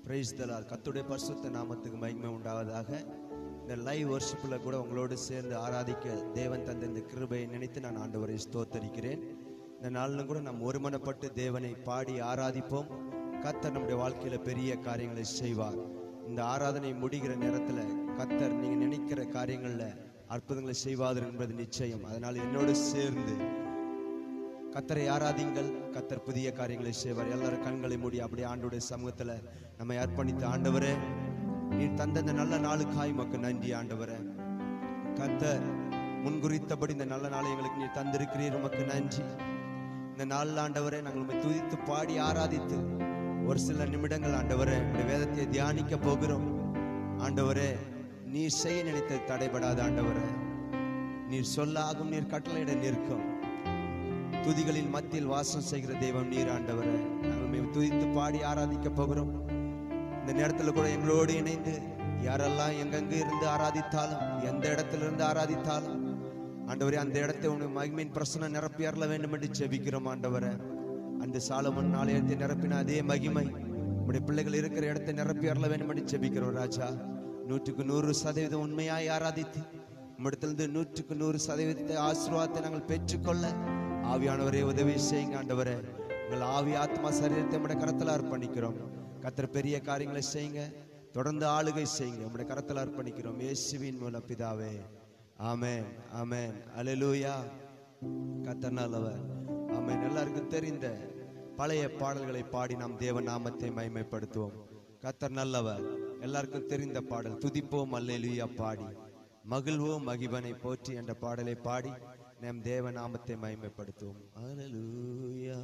Price Dalal கத்துடைய பரிசுத்த நாமத்துக்கு மகிமை உண்டாவதாக இந்த லைவ் வர்ஷிப்பில் கூட உங்களோடு சேர்ந்து ஆராதிக்க தேவன் தந்த இந்த கிருபையை நினைத்து நான் ஆண்டவரை ஸ்தோத்தரிக்கிறேன் இந்த நாளிலும் கூட நாம் ஒருமனப்பட்டு தேவனை பாடி ஆராதிப்போம் கத்தர் நம்முடைய வாழ்க்கையில பெரிய காரியங்களை செய்வார் இந்த ஆராதனை முடிகிற நேரத்துல கத்தர் நீங்க நினைக்கிற காரியங்கள்ல அற்புதங்களை செய்வார் என்பது நிச்சயம் அதனால் என்னோடு சேர்ந்து கத்தரை ஆராதிங்கள் கத்தர் புதிய காரியங்களை செய்வார் எல்லாரும் கண்களை மூடி அப்படியே ஆண்டோடைய சமூகத்துல நம்மை அர்ப்பணித்து ஆண்டவரே நீர் தந்த இந்த நல்ல நாளுக்காய் மக்கு நன்றி ஆண்டவரே கத்தர் முன்குறித்தபடி இந்த நல்ல நாளை எங்களுக்கு நீர் தந்திருக்கிறீர் உமக்கு நன்றி இந்த நாளில் ஆண்டவரே நாங்கள் உண்மை துதித்து பாடி ஆராதித்து ஒரு சில நிமிடங்கள் ஆண்டவரே இந்த வேதத்தை தியானிக்க போகிறோம் ஆண்டவரே நீர் செய்ய நினைத்தது தடைபடாத ஆண்டவரே நீர் சொல்லாகும் நீர் கட்டளையிட நிற்கும் துதிகளின் மத்தியில் வாசம் செய்கிற தெய்வம் நீர் ஆண்டவரே நாங்கள் உம்மை துதித்து பாடி ஆராதிக்க போகிறோம் இந்த நேரத்துல கூட எங்களோடு இணைந்து யாரெல்லாம் எங்கெங்கு இருந்து ஆராதித்தாலும் எந்த இடத்துல இருந்து ஆராதித்தாலும் ஆண்டவரே அந்த இடத்தை உனக்கு மகிமையின் பிரசனம் நிரப்பி அருள வேண்டும் என்று ஜெபிக்கிறோம் ஆண்டவரே அந்த சாலமன் ஆலயத்தை நிரப்பின அதே மகிமை உடைய பிள்ளைகள் இருக்கிற இடத்தை நிரப்பி அருள வேண்டும் என்று ஜெபிக்கிறோம் ராஜா நூற்றுக்கு நூறு சதவீதம் உண்மையாய் ஆராதித்து உம்மிடத்திலிருந்து நூற்றுக்கு நூறு சதவீதத்தை ஆசீர்வாதத்தை நாங்கள் பெற்றுக்கொள்ள ஆவியானவரே உதவி செய்யுங்க ஆண்டவரே உங்கள் ஆவி ஆத்மா சரீரத்தை நம்முடைய கரத்தில் அர்ப்பணிக்கிறோம் கத்தர் பெரிய காரியங்களை செய்யுங்க தொடர்ந்து ஆளுகை செய்யுங்க நம்முடைய கரத்தில் அர்ப்பணிக்கிறோம் இயேசுவின் மூலம் பிதாவே ஆமென் ஆமென் அல்லேலூயா கத்தர் நல்லவர் ஆமென் எல்லாருக்கும் தெரிந்த பழைய பாடல்களை பாடி நாம் தேவ நாமத்தை மகிமைப்படுத்துவோம் கத்தர் நல்லவர் எல்லாருக்கும் தெரிந்த பாடல் துதிப்போம் அல்லேலூயா பாடி மகிழ்வோம் மகிவனை போற்றி என்ற பாடலை பாடி நம் தேவ நாமத்தை மகிமைப்படுத்துவோம் அல்லேலூயா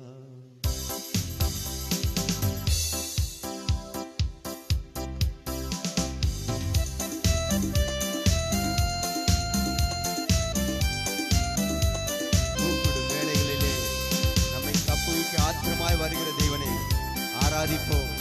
கூப்பிடும் வேளைகளிலே நம்மை தப்புவிக்க ஆத்திரமாய் வருகிற தேவனை ஆராதிப்போம்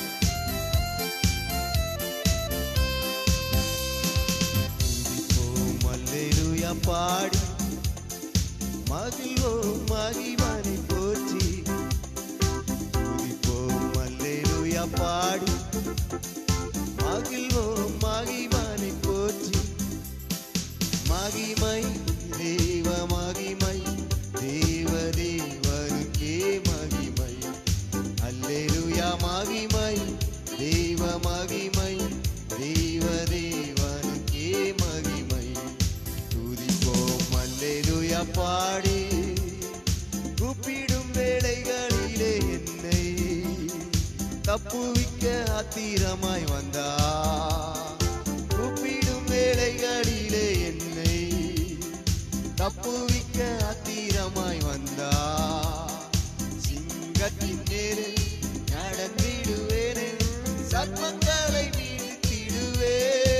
துதிப்போம் அல்லேலூயா பாடி மகிழ்வோம் மகிமனை போற்றி துதிப்போம் அல்லேலூயா பாடி மகிழ்வோம் மகிமனை போற்றி மகிமை தேவ மகிமை தேவ தேவருக்கே மகிமை அல்லேலூயா மகிமை தேவ மகிமை தேவ தேவனுக்கே மகிமை துதிப்போம் அல்லேலூயா பாடி கூப்பிடும் வேளைகளிலே என்னை தப்புவிக்க அத்தீரமாய் வந்தா கூப்பிடும் வேளைகளிலே என்னை தப்புவிக்க அத்தீரமாய் வந்தா சிங்கத்தின் நேரு நடந்திடுவேனே சர்மங்களை வீழ்த்திடுவே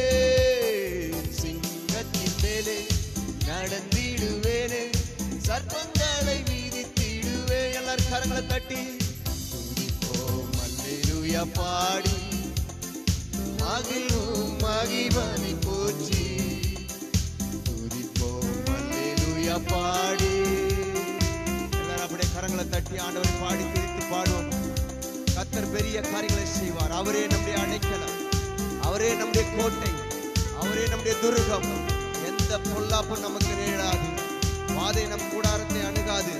சிங்கத்தின் மேலே நடந்திடுவேனே சர்ப்பங்களை வீதித்திடுவே எல்லாரும் கரங்களை தட்டி துதிப்போம் அல்லேலூயா பாடி மகிழ்வோம் மகிமனை போற்றி துதிப்போம் அல்லேலூயா பாடி எல்லாரும் அப்படியே கரங்களை தட்டி ஆண்டவரை பாடி துதித்து பாடுவோம் கத்தர் பெரிய காரியங்களை செய்வார் அவரே நம்முடைய அடைக்கலம் அவரே நம்முடைய கோட்டை அவரே நம்முடைய துருகம் எந்த பொல்லாப்பும் நமக்கு நேராது வாதை நம் கூடாரத்தை அணுகாது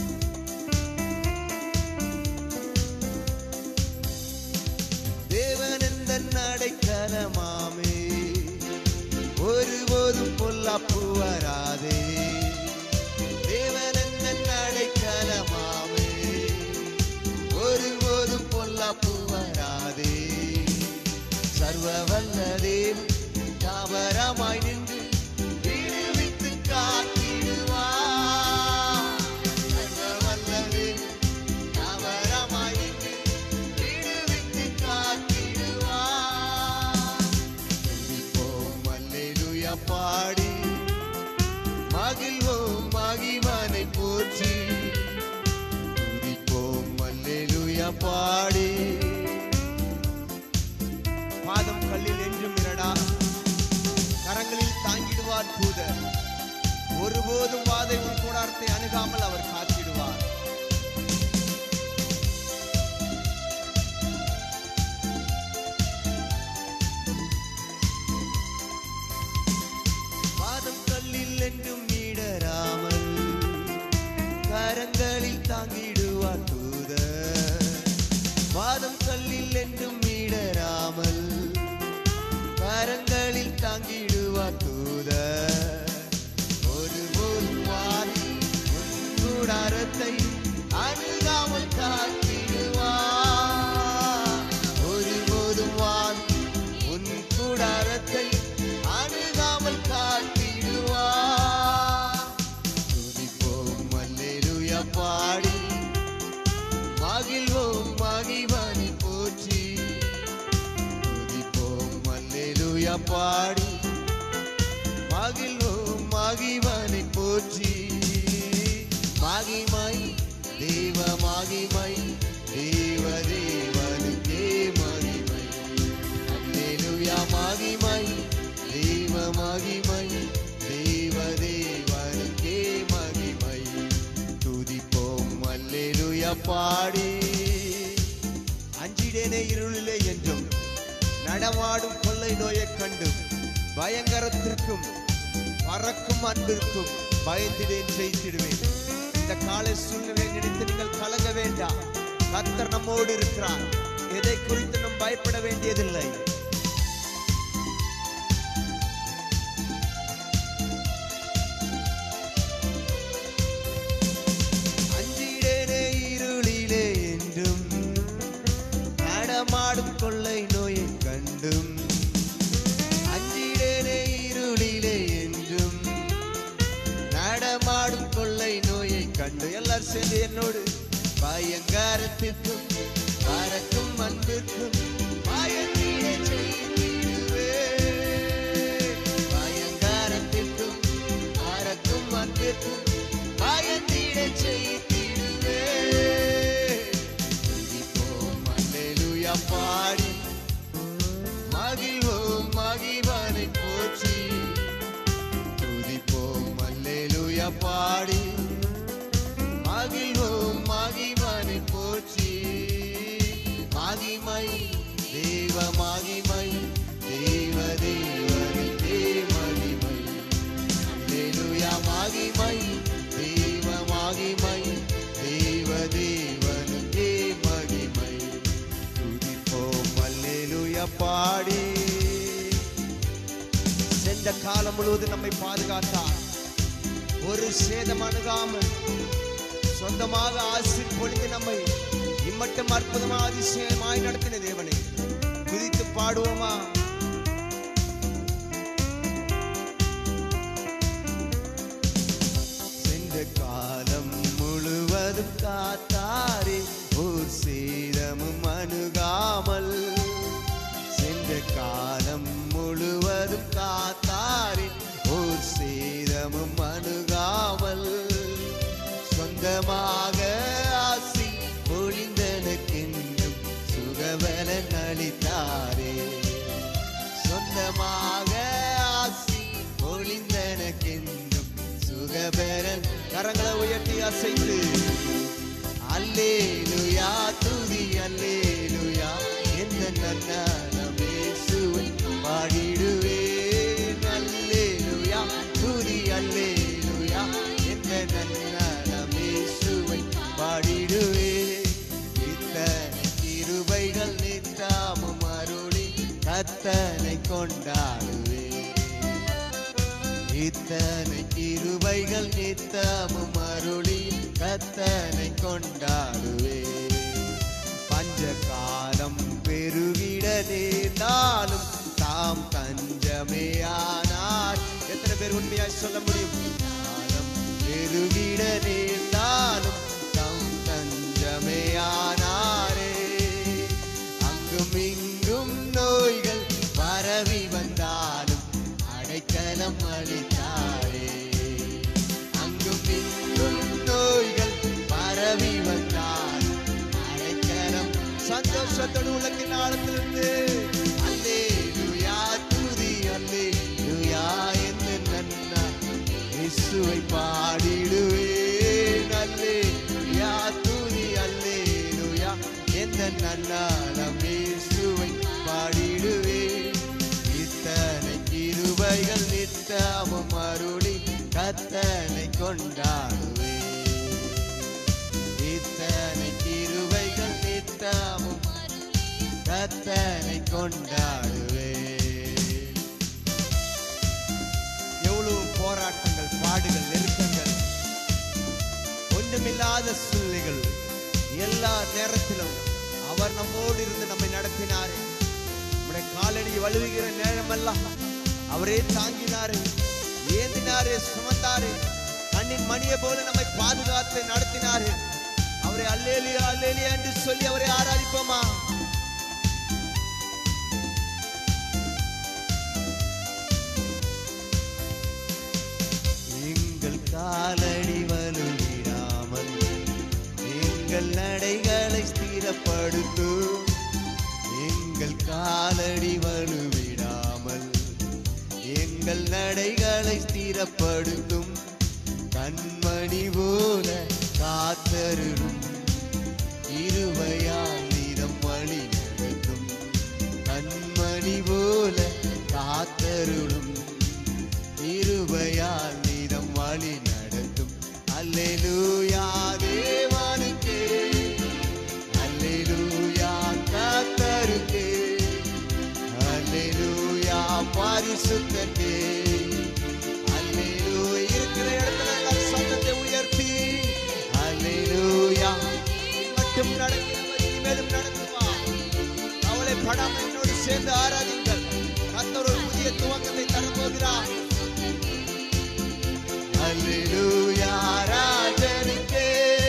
தேவன் எந்த அடைக்கலமாமே ஒருபோதும் பொல்லாப்பு வராதே தேவன் எந்த அடைக்கலமாமே ஒருபோதும் பொல்லாப்பு வராதே சர்வ வல்ல தேவன் தாவரமாய் நின்று விடுவித்து காத்திடுவார் சர்வ வல்ல தேவன் தாவரமாய் நின்று விடுவித்து காத்திடுவார் துதிப்போம் அல்லேலூயா பாடி மகிழ்வோம் மகிமனை போற்றி துதிப்போம் அல்லேலூயா பாடி பாதம் கல்லில் என்றும் இரடா கரங்களில் தாங்கிடுவார் தூதர் ஒருபோதும் வாதை உன் கூடாரத்தை அணுகாமல் அவர் காத்திடுவார் பாடி மகிழ்வோம் மகிவனை போற்றி மகிமை தேவ மகிமை தேவ தேவனுக்கே மகிமை அல்லேலூயா மகிமை தேவ மகிமை தேவ தேவனுக்கே மகிமை துதிப்போம் அல்லேலூயா பாடி அஞ்சிடேனே இருளிலே என்றும் நடமாடும் கொள்ளை நோயைக் கண்டும் பயங்கரத்திற்கும் பறக்கும் அன்பிற்கும் பயந்திடேன் ஜெயித்திடுவேன் இந்த காலை சூழ்நிலை நினைத்து நீங்கள் கலங்க வேண்டாம் கர்த்தர் நம்மோடு இருக்கிறார் எதை குறித்து நாம் பயப்பட வேண்டியதில்லை அஞ்சிடேனே இருளிலே என்றும் நடமாடும் கொள்ளை நோயை கண்டும் அஞ்சிடேனே இருளிலே என்றும் நடமாடும் கொள்ளை நோயை கண்டு எல்லாரும் சேர்ந்து என்னோடு பயங்காரத்திற்கும் பறக்கும் அன்பிற்கும் பயந்தீட செய்திடுவே பயங்காரத்திற்கும் பறக்கும் அன்பிற்கும் பயந்தீட செய்திடுவே துதிப்போம் அல்லேலூயா பாடி மகிழ்வோம் மகிழ்வானை போற்றி துதிப்போம் அல்லேலூயா பாடி மகிழ்வோம் மகிழ்வானை போற்றி மகிமை தேவ மகிமை தேவ தேவனுக்கே மகிமை அல்லேலூயா மகிமை தேவ மகிமை தேவ தேவனுக்கே மகிமை துதிப்போம் அல்லேலூயா பாடி சென்ற காலம் முழுவதும் நம்மை பாதுகாத்தார் ஒரு சேதம் அணுகாமல் சொந்தமாக ஆசிர் பொழிந்து நம்மை இம்மட்டும் அற்புதமாக அதிசயமாய் நடத்தின தேவனே குதித்து பாடுவோமா சென்ற காலம் முழுவதும் காத்தாரே ஓர் சேதமும் அணுகாமல் சென்ற காலம் முழுவதும் காத்தாரே ஓர் சேதமும் அணுகாமல் சொந்தமாக ஆசி பொழிந்தனக்கென்றும் சுகபலன் அளித்தாரே சொந்தமாக ஆசி பொழிந்தனக்கென்றும் சுகபெறன் கரங்களை உயர்த்தி அசைத்து அல்லேலுயா துதி அல்லேலுயா எந்த நன்னாலம் இயேசுவை பாடிடுவேன் அல்லேலுயா துதி அல்லேலுயா எந்த நன்னாலம் இயேசுவை பாடிடுவேன் இத்தனை கிருபைகள் நித்தாமும் அருளி கத்தனை கொண்டாடுவேன் இத்தனை கிருபைகள் நித்தமும் அருளி கத்தனை கொண்டாடுவே பஞ்ச காலம் பெருகிட நேர்ந்தாலும் தாம் தஞ்சமே ஆனார் எத்தனை பேர் உண்மையாய் சொல்ல முடியும் காலம் பெருகிட நேர்ந்தாலும் தாம் தஞ்சமே ஆனாரே அங்கும் இங்கும் நோய்கள் பரவி வந்தாலும் அடைக்கலம் அளித்தாரே அங்கும் இங்கும் நோய்கள் பரவி வந்தால் அடைக்கலம் சந்தோஷத்தோடு உலகின் ஆழத்திலிருந்து அல்லேலூயா துதி அல்லேலூயா என்று நன்னா இயேசுவை பாடிடுவேன் அல்லேலூயா துதி அல்லேலூயா எந்த நன்னாலம் இயேசுவை பாடிடுவேன் இத்தனை கிருபைகள் நித்தமும் அருளி கத்தனை கொண்டாடுவே இத்தனை கிருபைகள் நித்தமும் கத்தனை கொண்டாடுவே எவ்வளவு போராட்டங்கள் பாடுகள் நெருக்கங்கள் ஒன்றுமில்லாத சூழ்நிலைகள் எல்லா நேரத்திலும் அவர் நம்மோடு இருந்து நம்மை நடத்தினாரே நம்முடைய காலடி வழுவுகிற நேரமெல்லாம் அவரே தாங்கினாரே ஏந்தினாரே சுமந்தாரே கண்ணின் மணியை போல நம்மை பாதுகாத்து நடத்தினாரே அவரை அல்லேலியா அல்லேலியா என்று சொல்லி அவரை ஆராதிப்போமா நடைகளை ஸ்திரப்படுத்தும் எங்கள் காலடி வலுவிடாமல் எங்கள் நடைகளை ஸ்திரப்படுத்தும் கண்மணி போல காத்தருளும் இருவையால் நிறம் வழி நடத்தும் கண்மணி போல காத்தருளும் இருவையால் நிறம் வழி நடத்தும் அல்லேலூயா தேவனுக்கே அல்லேலூயா கர்த்தருக்கே அல்லேலூயா பரிசுத்தருக்கே அல்லேலூயா இருக்கிற இடத்துல எல்லாம் சத்தத்தை உயர்த்தி அல்லேலூயா மட்டும் நடக்கிறவர் இனிமேலும் நடத்துவா கவலைப்படாமல் என்னோடு சேர்ந்து ஆராதிங்கள் கர்த்தர் ஒரு புதிய துவக்கத்தை தரப்போகிறார் அல்லேலூயா ராஜனுக்கே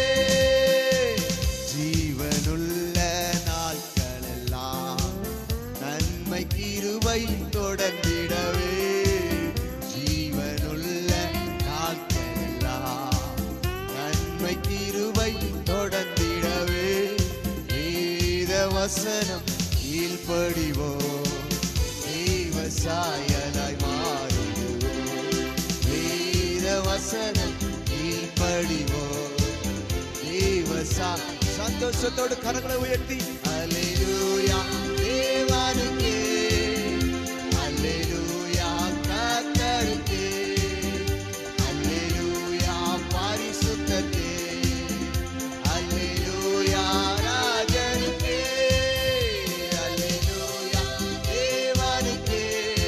ஜீவனுள்ள நாட்களெல்லாம் நன்மை கிருபை தொடர்ந்திடவே ஜீவனுள்ள நாட்களெல்லாம் நன்மை கிருபை தொடர்ந்திடவே வேத வசனம் கீழ்ப்படிவோம் தெய்வ சாயலாய் மாறிடுவோம் வேத வசனம் கீழ்ப்படிவோம் தேவசா சந்தோஷத்தோடு கரங்களை உயர்த்தி அல்லேலூயா தேவானுக்கே அல்லேலூயா கர்த்தருக்கே அல்லேலூயா பரிசுத்தத்தே அல்லேலூயா ராஜனுக்கே அல்லேலூயா தேவானுக்கே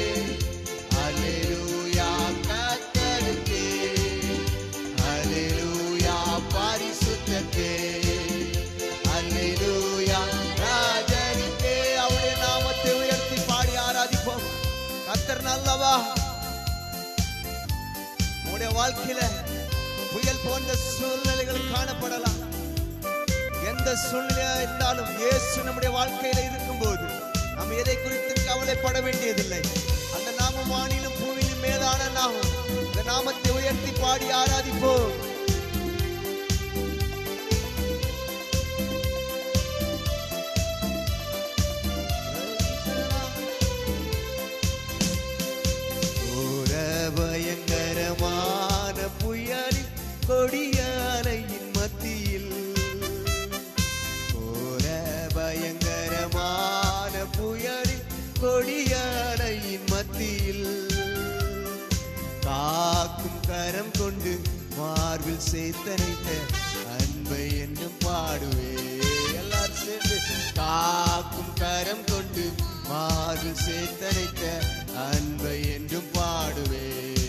அல்லேலூயா கர்த்தருக்கே அல்லேலூயா பரிசுத்தத்தே அல்லேலூயா ராஜனுக்கே அவருடைய நாமத்தை உயர்த்தி பாடி ஆராதிப்போம் கர்த்தர் நல்லவா உங்களுடைய வாழ்க்கையில புயல் போன்ற சூழ்நிலைகள் காணப்படலாம் எந்த சூழ்நிலையா இருந்தாலும் இயேசு நம்முடைய வாழ்க்கையில இருக்கும்போது நாம் எதை குறித்து கவலைப்பட வேண்டியதில்லை அந்த நாமம் வானிலும் பூவிலும் மேலான நாமம் இந்த நாமத்தை உயர்த்தி பாடி ஆராதிப்போம் ஓர பயங்கரமான புயலின் கொடியாலையின் மத்தியில் ஓர பயங்கரமான புயலின் கொடியாலையின் மத்தியில் காக்கும் கரம் கொண்டு மார்பில் சேர்த்தனைத்த அன்பை என்றும் பாடுவே எல்லாரும் சேர்ந்து காக்கும் கரம் கொண்டு மார்பில் சேர்த்தனைத்த அன்பை என்றும் பாடுவே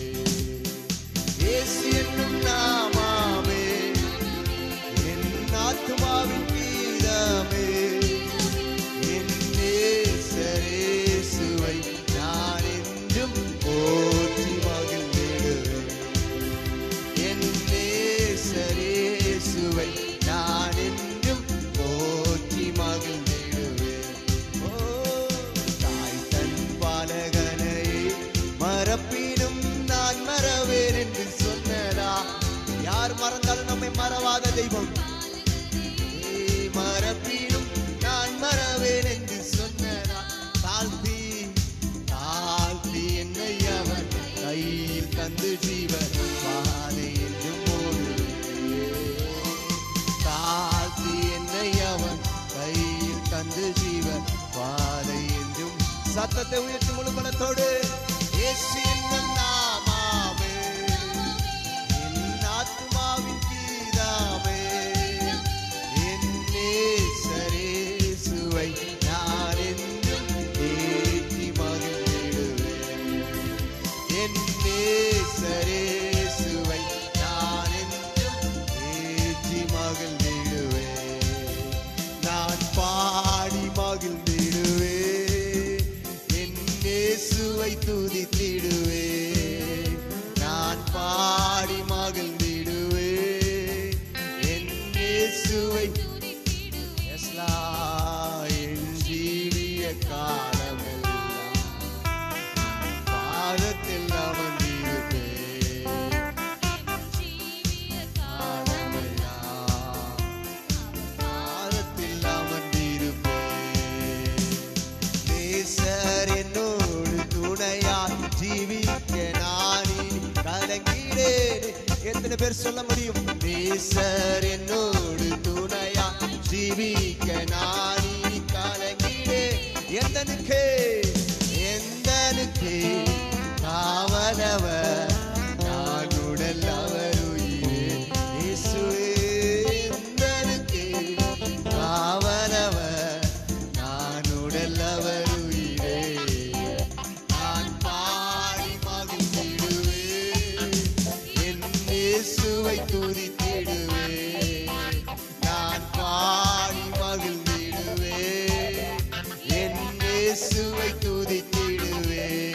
இயேசு என்னும் நாமாவே என் ஆத்துமாவின் கீதமே என் நேசரேசுவை நான் என்றும் போற்றி மகிழ்ந்திடுவேன் என் நேசரேசுவை நான் என்றும் போற்றி மகிழ்ந்திடுவேன் ஓ தாய் தன் பாலகனையே மறப்பினும் நான் மறவேன் என்று சொன்னதா யார் மறந்தாலும் நம்மை மறவாத தெய்வம் ஏய், மறப்பினும் நான் மறவேன் என்று சொன்னதா தாழ்த்தி தாழ்த்தி என்னை அவர் கையில் தந்து ஜீவ பாதை என்று தாழ்த்தி என்னை அவர் கையில் தந்து ஜீவ பாதை என்றும் சத்தத்தை உயர்த்தி முழு பலத்தோடு இயேசு என்னும் நாமாவே என் ஆத்துமாவின் கீதாமே என் நேசரேசுவை நான் என்றும் ஏற்றி மகிழ்ந்திடுவேன் என் நேசரேசுவை நான் என்றும் ஏற்றி மகிழ்ந்திடுவேன் நான் பாடி மகிழ்ந்திடுவேன் என் இயேசுவை துதித்திடுவே எத்தனை பேர் சொல்ல முடியும் நேசர் என்னோடு துணையா ஜீவிக்க நானி கலங்கிடே எந்தனுக்கு எந்தனுக்கு காவலவர் நான் உடல் அவர் உயிரே இயேசுவே எந்தனுக்கு காவலவர் நான் உடல் அவர் உயிரே நான் பாடி மகிழ்ந்திடுவேன் என் இயேசுவை துதித்திடுவேன் நான் பாடி மகிழ்ந்திடுவேன் என் இயேசுவை துதித்திடுவேன்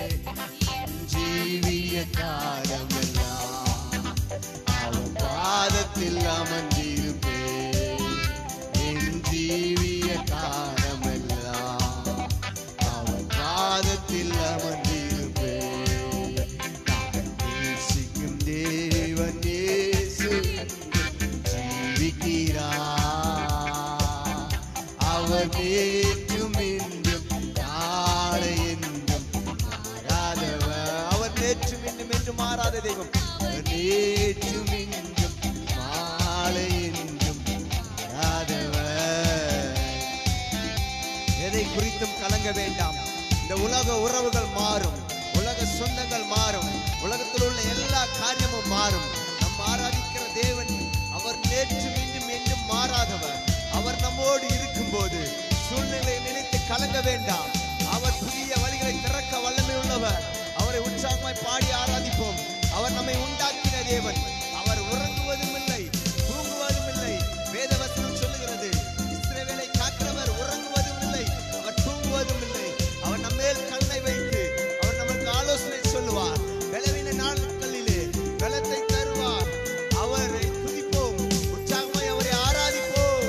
ஜீவிய காலமெல்லாம் அவன் பாதத்தில் அமர்ந்திருப்பேன் என் ஜீவிய காலமெல்லாம் அவன் பாதத்தில் அமர்ந்திருப்பேன் நான் நேசிக்கும் தேவன் இயேசு ஜீவிக்கிறார் அவர் நேற்றும் இன்றும் நாளை என்றும் மாறாதவர் அவர் நேற்றும் இன்றும் என்றும் மாறாத தெய்வம் அவர் நேற்றும் இன்றும் மாலை என்றும் மாறாதவர் எதை குறித்தும் கலங்க வேண்டாம் இந்த உலக உறவுகள் மாறும் உலக சொந்தங்கள் மாறும் உலகத்தில் உள்ள எல்லா காரியமும் மாறும் நம் ஆராதிக்கிற தேவன் அவர் நேற்று மீண்டும் என்றும் மாறாதவர் அவர் நம்மோடு இருக்கும்போது சூழ்நிலையை நினைத்து கலங்க வேண்டாம் அவர் புதிய வழிகளை திறக்க வல்லமை உள்ளவர் அவரை உற்சாகமாய் பாடி ஆராதிப்போம் அவர் நம்மை உண்டாக்கின தேவன் அவர் உறங்குவதும் இல்லை தூங்குவதும் இல்லை வேதவசனம் சொல்லுகிறது இஸ்ரவேலை காக்கிறவர் உறங்குவதும் இல்லை அவர் தூங்குவதும் இல்லை அவர் நம்ம மேல் கண்ணை வைத்து அவர் நமக்கு ஆலோசனை சொல்லுவார் பலவீன நாட்களிலே பலத்தை தருவார் அவரை துதிப்போம் உற்சாகமாய் அவரை ஆராதிப்போம்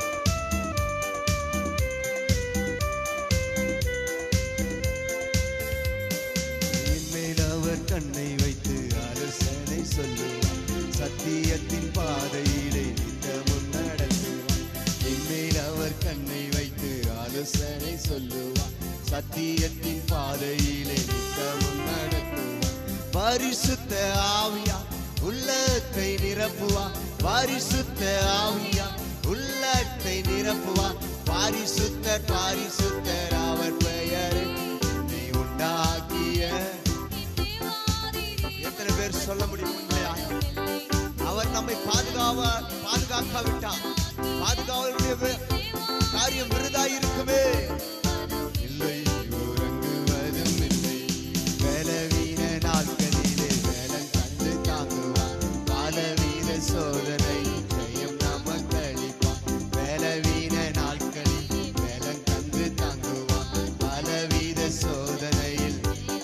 என்மேல் அவர் கண்ணை வைத்து ஆலோசனை சொல்லுவார் சத்தியத்தின் பாதையிலே நித்தமும் நடத்துவார் என்மேல் அவர் கண்ணை வைத்து ஆலோசனை சொல்லுவார் சத்தியத்தின் பாதையிலே நித்தமும் நடத்துவார் பரிசுத்த ஆவியா உள்ளத்தை நிரப்புவா பரிசுத்த ஆவியா உள்ளத்தை நிரப்புவா பாரிசுத்தர் பாரிசுத்தர் அவர் பெயர் என்னை உண்டாக்கிய எத்தனை பேர் சொல்ல முடியும் உண்மையா அவர் நம்மை பாதுகாவ பாதுகாக்காவிட்டார் பாதுகாவலுடைய வி- காரியம் விருதாய் இருக்குமே இல்லை உறங்குவதும் இல்லை பலவீன நாட்களிலே பலன் கண்டு தாங்குவார் பலவீன சோதனை ஜெயம் நமக்கு அளிப்பார் பலவீன நாட்களில் பலன் கண்டு தாங்குவார் பலவீன சோதனையில்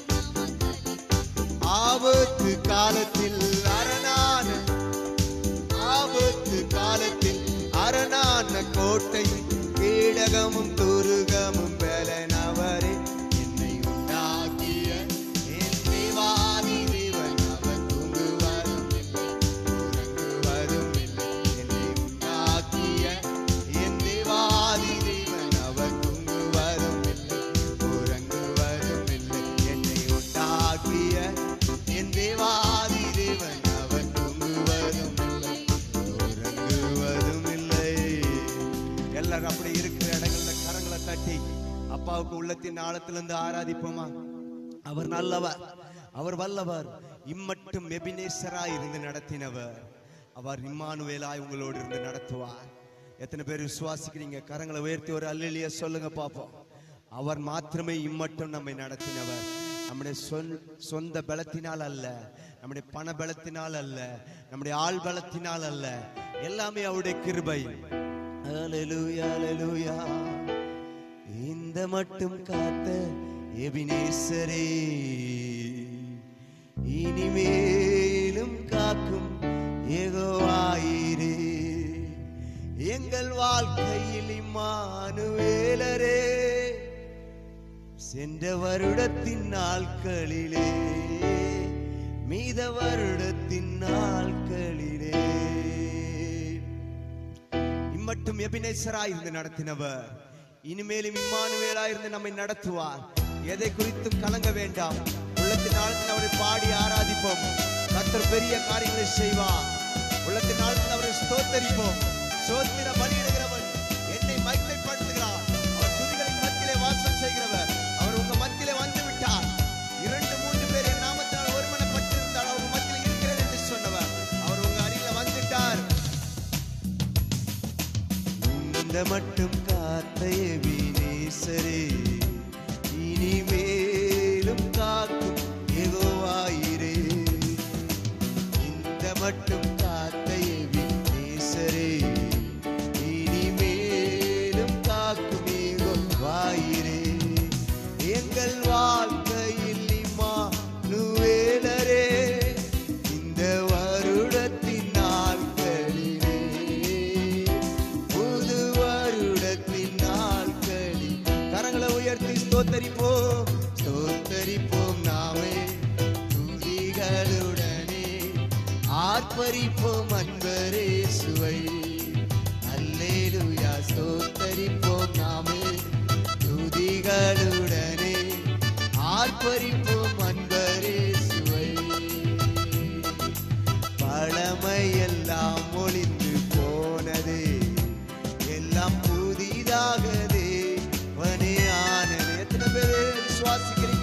ஆபத்து காலத்தில் அரணான ஆபத்து காலத்தில் அரணான கோட்டை கீழகமும் துருகமும் பலனவரே என்னை உண்டாக்கிய என் தேவாதி தேவன் அவர் தூங்குவதும் இல்லை உறங்குவதும் இல்லை என்னை உண்டாக்கிய என் தேவாதி தேவன் அவர் தூங்குவதும் இல்லை உறங்குவதும் இல்லை என்னை உண்டாக்கிய என் தேவாதி தேவன் அவர் தூங்குவதும் இல்லை உறங்குவதும் இல்லை எல்லாரும் அப்படி இருக்கிற இடங்கள்ல கரங்களை தட்டி அப்பாவுக்கு உள்ளத்தின் ஆழத்திலிருந்து ஆராதிப்போமா அவர் நல்லவர் அவர் வல்லவர் இம்மட்டும் எபினேசராய் இருந்து நடத்தினவர் அவர் இம்மானுவேலாய் உங்களோடு இருந்து நடத்துவார் எத்தனை பேர் விசுவாசிக்கிறீங்க கரங்களை உயர்த்தி ஒரு அல்லிலிய சொல்லுங்க பாப்போம் அவர் மாத்திரமே இம்மட்டும் நம்மை நடத்தினவர் நம்முடைய சொல்- சொந்த பலத்தினால் அல்ல நம்முடைய பண பலத்தினால் அல்ல நம்முடைய ஆள் பலத்தினால் அல்ல எல்லாமே அவருடைய கிருபை ஹalleluya ஹalleluya இந்த மட்டும் காத்த எபினேசரே இனிமேலும் காக்கும் ஏகோவாயிரே எங்கள் வாழ்க்கையில் இம்மானுவேலரே சென்ற வருடத்தின் நாட்களிலே மீத வருடத்தின் நாட்களிலே இம்மட்டும் எபினேசராய் இருந்து நடத்தினவர் இனிமேலும் இம்மானுவேலாய் இருந்து நம்மை நடத்துவார் எதை குறித்தும் கலங்க வேண்டாம் உள்ளத்தின் ஆழத்தில் அவரை பாடி ஆராதிப்போம் கர்த்தர் பெரிய காரியங்களை செய்வார் உள்ளத்தின் ஆழத்தில் அவரை ஸ்தோத்தரிப்போம் சோத்திர பலியிடுகிறவன் என்னை மகிமைப்படுத்துகிறார் அவர் துதிகளின் மத்தியிலே வாசம் செய்கிறவர் அவர் உங்க மத்தியிலே வந்து விட்டார் இரண்டு மூன்று பேர் என் நாமத்தினால் ஒருமனப்பட்டிருந்தால் அவங்க மத்தியில் இருக்கிறேன் என்று சொன்னவர் அவர் உங்க அருகில வந்துட்டார் இந்த மட்டும் காத்தைய வீணேசரே இனிமேலும் காக்கும் எகோவாயிரே இந்த மட்டும் காத்தைய வீணேசரே இனிமேலும் காக்கும் எகோவாயிரே எங்கள் வாழ்க்கையில் இம்மா நுவேலரே இந்த வருடத்தின் நாட்களிலே புது வருடத்தின் நாட்களில் கரங்களை உயர்த்தி ஸ்தோத்தரிப்போம் ஸ்தோத்தரிப்போம் நாமே துதிகளுடனே ஆர்ப்பரிப்போம் அன்பரே சுவை அல்லேலூயா ஸ்தோத்தரிப்போம் நாமே துதிகளுடனே ஆர்ப்பரிப்போம் அன்பரே சுவை பழமையெல்லாம் ஒளிந்து போனதே எல்லாம் புதிதாகதே வனே ஆனது எத்தனை பேர் விசுவாசிக்கிறீங்க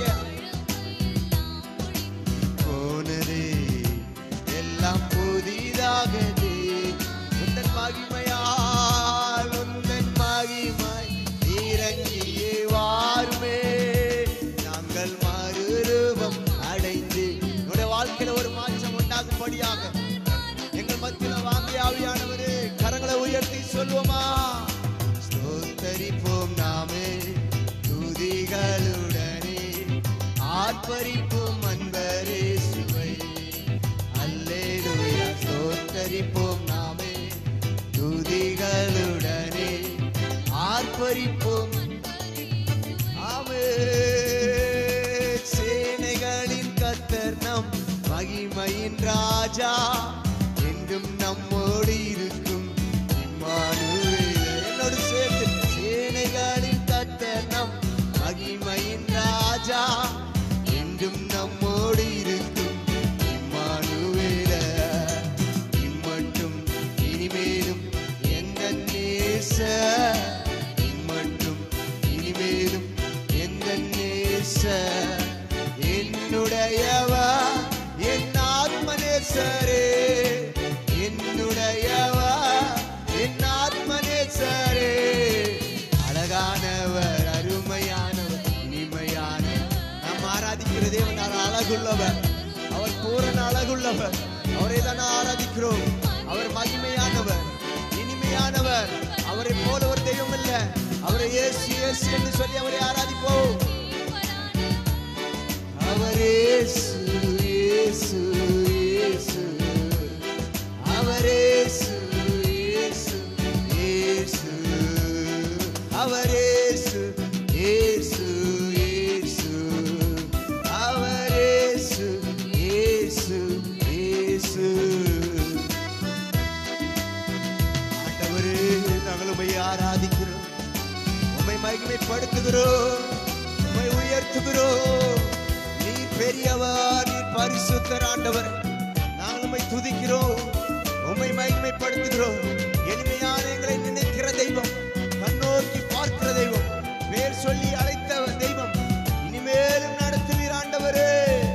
போனதே எல்லாம் புதிதாகதே உந்தன் மகிமையால் உந்தன் மகிமை இறங்கியே வாருமே நாங்கள் மறுரூபம் அடைந்து என்னுடைய வாழ்க்கையில ஒரு மாற்றம் உண்டாகும்படியாக எங்கள் மத்தியில வாங்கி ஆவியானவரே கரங்களை உயர்த்தி சொல்வோமா ஸ்தோத்தரிப்போம் நாமே துதிகளுடனே ஆர்ப்பரிப்போம் அன்பரே சுவை அல்லேலூயா ஸ்தோத்தரிப்போம் நாமே துதிகளுடனே ஆர்ப்பரிப்போம் ஆமே சேனைகளின் கத்தர் நம் மகிமையின் ராஜா என்றும் நம்மோடு இருக்கும் இம்மானுவேல். என்னோடு சேர்த்து சேனைகளின் கத்தர் நம் மகிமையின் ராஜா என்றும் நம்மோடு இருக்கும் இம்மானுவேல இம்மட்டும் இனிமேலும் எந்த நேச இம்மட்டும் இனிமேலும் எந்த நேச என்னுடையவா என் ஆத்மநேசரே என்னுடையவா என் ஆத்மநேசரே அழகானவர் அருமையானவர் இனிமையானவர் நாம் ஆராதிக்கிற தேவன் அவர் அழகுள்ளவர் அவர் பூரண அழகுள்ளவர் அவரை தான் ஆராதிக்கிறோம் அவர் மகிமையானவர் இனிமையானவர் அவரை போல ஒரு தெய்வம் இல்ல அவரை இயேசு இயேசு என்று சொல்லி அவரை ஆராதிப்போம் அவர் இயேசு இயேசு இயேசு அவர் இயேசு இயேசு இயேசு அவர் இயேசு இயேசு இயேசு அவர் இயேசு இயேசு இயேசு ஆண்டவரே நாங்கள் உம்மை ஆராதிக்கிறோம் உம்மை மகிமைப்படுத்துகிறோம் உம்மை உயர்த்துகிறோம் நீர் பெரியவர் நீர் பரிசுத்தர் ஆண்டவர் நாங்கள் உம்மை துதிக்கிறோம் உம்மை மகிமைப்படுத்துகிறோம் எளிமையான எங்களை நினைக்கிற தெய்வம் கண்ணோக்கி பார்க்கிற தெய்வம் பேர் சொல்லி அழைத்த தெய்வம் இனிமேலும் நடத்துவீர் ஆண்டவரே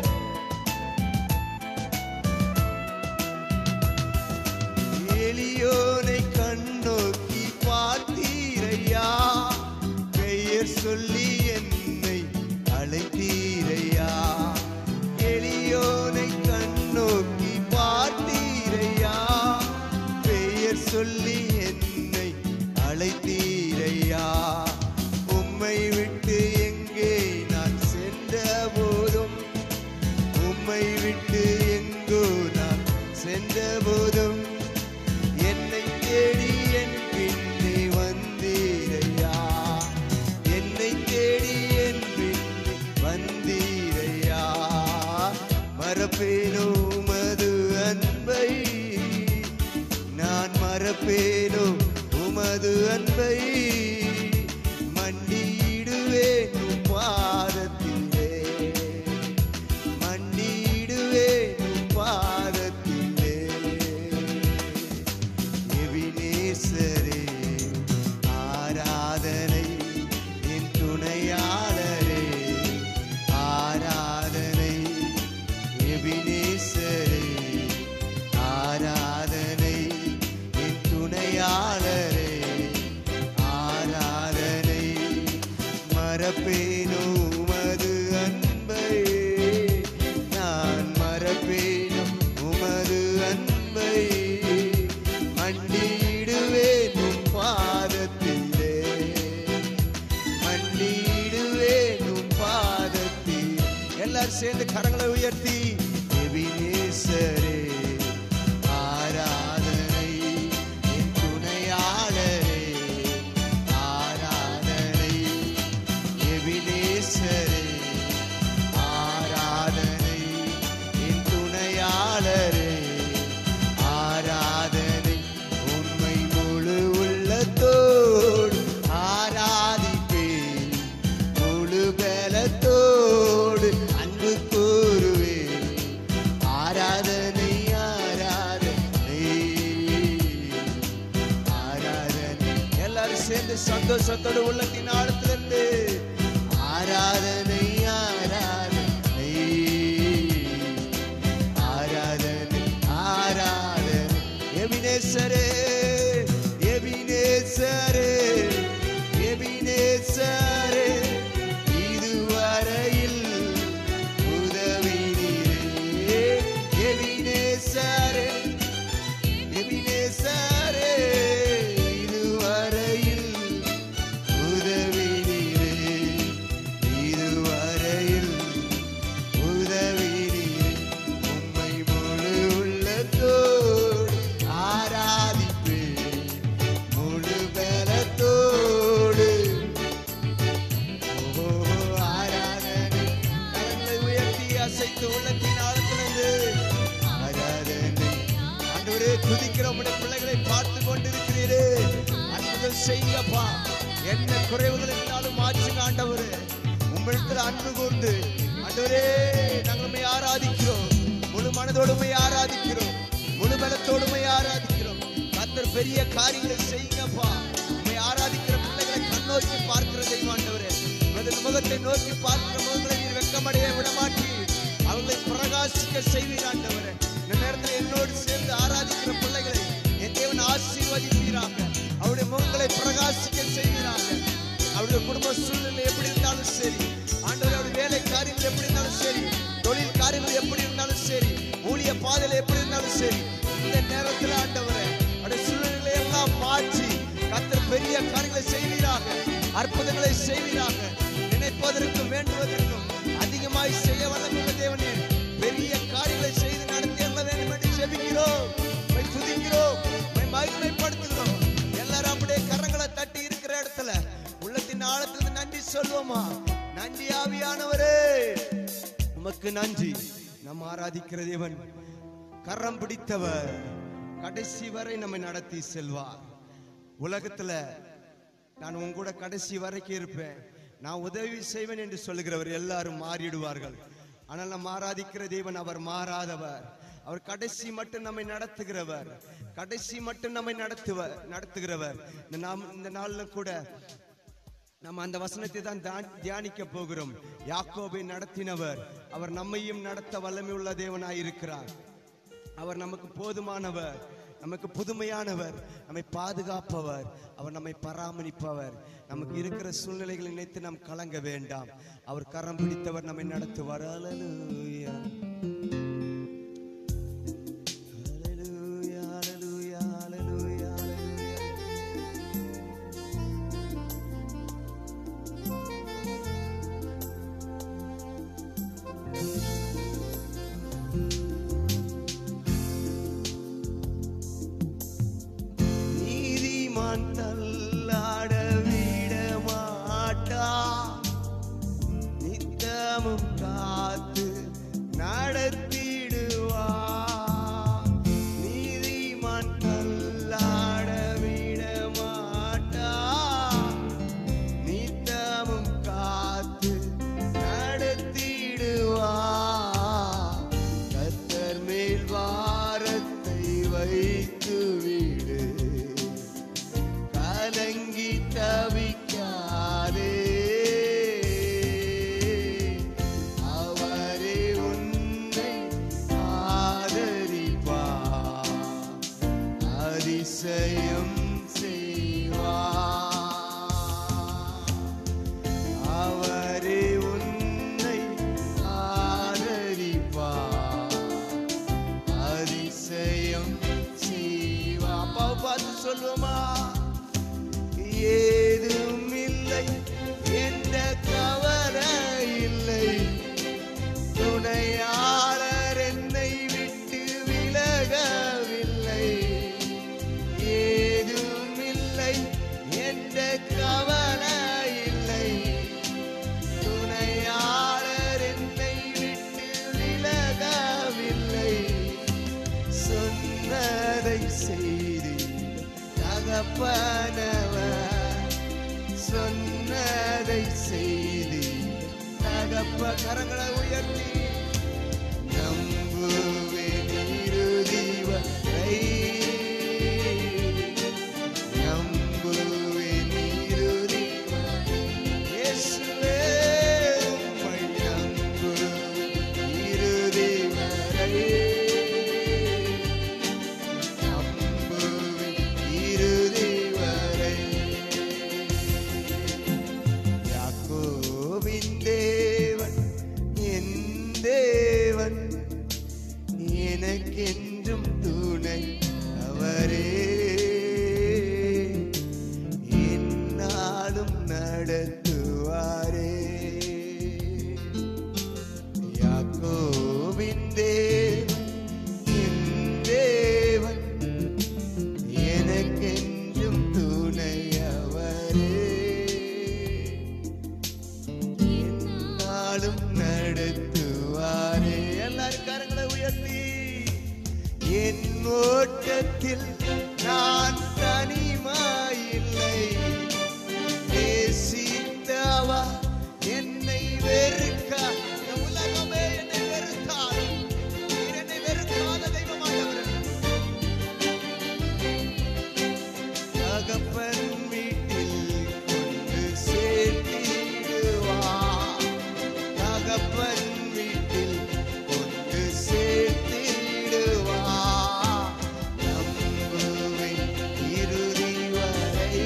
எளியோனை கண்ணோக்கி பார்த்தீரையா பெயர் சொல்லி என்னை அழைத்தீரையா எளியோனை கண்ணோக்கி பார்த்தீரையா பெயர் சொல்லி என்னை அழைத்தீரையா உம்மை விட்டு எங்கே நான் சென்ற போதும் உம்மை விட்டு எங்கோ நான் சென்ற போதும் என்னை தேடி என் பின்னே வந்தீரையா என்னை தேடி என் பின்னே வந்தீரையா மறப்பேனோ மது அன்பை நான் மறப்பேன் மறப்பேனோ உமது அன்பை நான் மறப்பேனோ உமது அன்பை மண்டிடுவேன் உம் பாதத்திலே மண்டிடுவேன் உம் பாதத்தில் எல்லாரும் சேர்ந்து கரங்களை உயர்த்தி எபினேசரே ஆராதனை என் துணையாளரே ஆராதனை எபினேசரே ஆராதனை என் துணையாளரே ஆராதனை உண்மை முழு உள்ளத்தோடு ஆராதிப்பேன் முழு பலத்தோடு அன்பு கூறுவேன் ஆராதனை ஆராதனை ஆராதனை எல்லாரும் சேர்ந்து சந்தோஷத்தோடு உள்ளத்தின் ஆழத்திலிருந்து ஆராதனை ஆராதனை ஆராதனை ஆராதனை எபினேசரே எபினேசரே எபினேசரே இதுவரையில் உதவி நீரே எபினேசரே எபினேசரே இதுவரையில் உதவி நீரே இதுவரையில் உதவி நீரே உம்மை முழு உள்ளத்தோடு ஆராதிப்பேன் முழு பலத்தோடு ஓ ஆராதனை கரங்களை உயர்த்தி அசைத்து உள்ளத்தின் ஆழத்திலிருந்து ஆராதனை ஆண்டவரே துதிக்கிற உம்முடைய பிள்ளைகளை பார்த்து கொண்டிருக்கிறீரே அற்புதம் செய்யப்பா என்ன குறைவுகள் இருந்தாலும் மாற்றுங்க ஆண்டவரே உம்மிடத்தில் அன்பு கூர்ந்து ஆண்டவரே நாங்கள் உம்மை ஆராதிக்கிறோம் முழு மனதோடு உம்மை ஆராதிக்கிறோம் முழு பலத்தோடு உம்மை ஆராதிக்கிறோம் கர்த்தர் பெரிய காரியங்களை செய்யுங்கப்பா உம்மை ஆராதிக்கிற பிள்ளைகளை கண்ணோக்கி பார்க்கிற தெய்வம் ஆண்டவரே உமது முகத்தை நோக்கி பார்க்கிற முகங்களை நீர் வெட்கமடைய விடமாட்டீர் அவங்களை பிரகாசிக்க செய்வீர் ஆண்டவரே இந்த நேரத்தில் என்னோடு சேர்ந்து ஆராதிக்கிற பிள்ளைகளை என் தேவன் ஆசீர்வதிப்பீராக அவருடைய முகங்களை பிரகாசிக்க செய்வீராக அவருடைய குடும்ப சூழ்நிலை எப்படி இருந்தாலும் சரி ஆண்டவர் அவருடைய வேலை காரியங்கள் எப்படி இருந்தாலும் சரி தொழில் காரியங்கள் எப்படி இருந்தாலும் சரி ஊழிய பாதையில எப்படி இருந்தாலும் சரி இந்த நேரத்தில் ஆண்டவரே அவருடைய சூழ்நிலை எல்லாம் மாற்றி கத்தர் பெரிய காரியங்களை செய்வீராக அற்புதங்களை செய்வீராக நினைப்பதற்கும் வேண்டுவதற்கும் அதிகமாய் செய்ய வல்லமுள்ள தேவனே பெரிய காரியங்களை செய்து நடத்தி அருள வேண்டும் என்று ஜெபிக்கிறோம் உம்மை துதிக்கிறோம் உம்மை மகிமைப்படுத்துகிறோம் எல்லாரும் அப்படியே கரங்களை தட்டி இருக்கிற இடத்துல உள்ளத்தின் ஆழத்திலிருந்து நன்றி சொல்வோமா நன்றி ஆவியானவரே உமக்கு நன்றி நம்ம ஆராதிக்கிற தேவன் கரம் பிடித்தவர் கடைசி வரை நம்மை நடத்தி செல்வார் உலகத்துல நான் உங்க கூட கடைசி வரைக்கும் இருப்பேன் நான் உதவி செய்வேன் என்று சொல்லுகிறவர் எல்லாரும் மாறிடுவார்கள் ஆனால் நம்ம ஆராதிக்கிற தேவன் அவர் மாறாதவர் அவர் கடைசி மட்டும் நம்மை நடத்துகிறவர் கடைசி மட்டும் நம்மை நடத்துவர் நடத்துகிறவர் இந்த நாம் இந்த நாள்ல கூட நம்ம அந்த வசனத்தை தான் தியா- தியானிக்க போகிறோம் யாக்கோபை நடத்தினவர் அவர் நம்மையும் நடத்த வல்லமை உள்ள தேவனாய் இருக்கிறார் அவர் நமக்கு போதுமானவர் நமக்கு புதுமையானவர் நம்மை பாதுகாப்பவர் அவர் நம்மை பராமரிப்பவர் நமக்கு இருக்கிற சூழ்நிலைகளை நினைத்து நாம் கலங்க வேண்டாம் அவர் கரம் பிடித்தவர் நம்மை நடத்துவார் ஹalleluya ஹalleluya ஹalleluya ஹalleluya ஹalleluya நீதிமான் தள்ளாட விட மாட்டா நித்தமும் காத்து நடத்திடுவா நீதிமான் தள்ளாட விட மாட்டா நித்தமும் காத்து நடத்திடுவா கத்தர் மேல் வாரத்தை வைத்து விடு கலங்கி தவிக்காதே தகப்பனவர் சொன்னதை செய்தி தகப்ப கரங்களை உயர்த்தி நம்புவேன் இறுதி வரை நம்புவேன் இறுதி வரை. இயேசுவே, உம்மை நம்புவேன் இறுதி வரை. நம்புவேன் இறுதி வரை. யாக்கோபின் தேவன் என் தேவன் எனக்கென்றும் துணை அவரே என்னாலும் நடத்துவாரே யாக்கோபின் தேவன் என் தேவன் எனக்கென்றும் துணை அவரே என்னாலும் நடத்துவாரே எல்லாரும் கரங்களை உயர்த்தி என் ஓட்டத்தில் நான் தனிமாயில்லை நேசித்தவா என்னை வெறுக்கா இந்த உலகமே என்னை வெறுத்தாலும் நீர் என்னை வெறுக்காத தெய்வமானவர் தகப்பன் வீட்டில் கொண்டு சேர்த்திடுவார் தகப்பன் வீட்டில் கொண்டு சேர்த்திடுவார் நம்புவேன் இறுதி வரை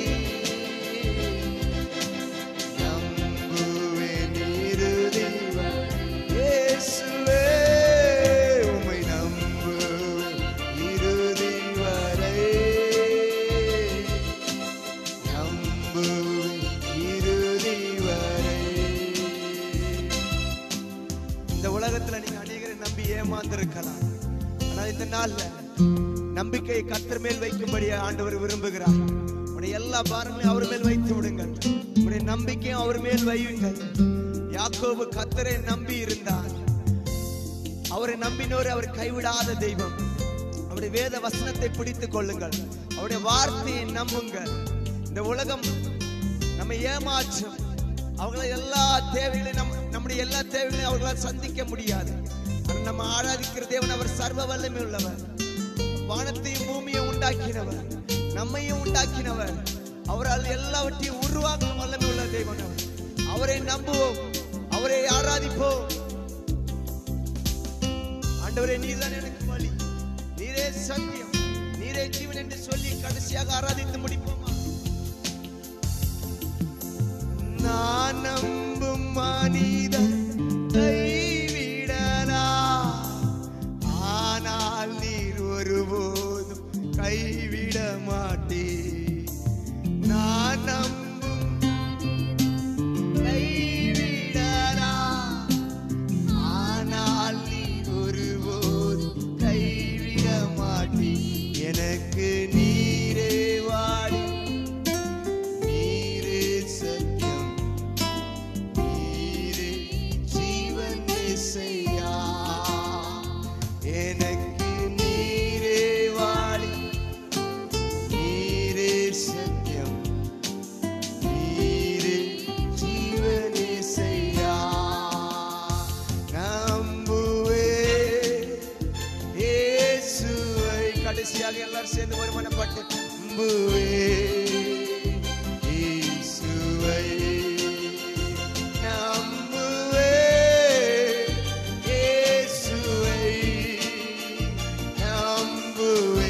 நம்புவேன் இறுதி வரை இயேசுவே உம்மை நம்புவேன் இறுதி வரை நம்புவேன் இறுதி வரை இந்த உலகத்துல நீங்க அநேகரை நம்பி ஏமாந்திருக்கலாம் ஆனால் இந்த நாள்ல நம்பிக்கையை கத்தர் மேல் வைக்கும்படி ஆண்டவர் விரும்புகிறார் உடைய எல்லா பாரங்களையும் அவர் மேல் வைத்து விடுங்கள் உடைய நம்பிக்கையும் அவர் மேல் வையுங்கள் யாக்கோபு கத்தரை நம்பி இருந்தார் அவரை நம்பினோர் அவர் கைவிடாத தெய்வம் அவருடைய வேத வசனத்தை பிடித்துக் கொள்ளுங்கள் அவருடைய வார்த்தையை நம்புங்கள் இந்த உலகம் நம்மை ஏமாற்றும் அவங்களை எல்லா தேவைகளையும் நம் நம்முடைய எல்லா தேவைகளையும் அவர்களால் சந்திக்க முடியாது ஆனால் நம்ம ஆராதிக்கிற தேவன் அவர் சர்வ வல்லமை உள்ளவர் வானத்தையும் பூமியையும் உண்டாக்கினவர் நம்மையும் உண்டாக்கினவர் அவரால் எல்லாவற்றையும் உருவாக்க வல்லமை உள்ள தேவன் அவர் அவரை நம்புவோம் அவரை ஆராதிப்போம் ஆண்டவரே நீர்தான் எனக்கு வழி நீரே சத்தியம் நீரே ஜீவன் என்று சொல்லி கடைசியாக ஆராதித்து முடிப்போமா நான் நம்பும் மனிதன் கைவிடலா ஆனால் நீர் ஒருபோதும் கைவிட மாட்டே நான் நம்பும் கைவிடலா ஆனால் நீர் ஒருபோதும் கைவிட மாட்டே எனக்கு நீரே வாடி நீரே சத்தியம் நீரே ஜீவன் இசையா எனக்கு நீரே வாழி நீரே சத்தியம் நீரே ஜீவன் இசையா நம்புவே இயேசுவை கடைசியாக எல்லாரும் சேர்ந்து ஒருமனப்பட்டு நம்புவே இயேசுவை நம்புவே இயேசுவை நம்புவே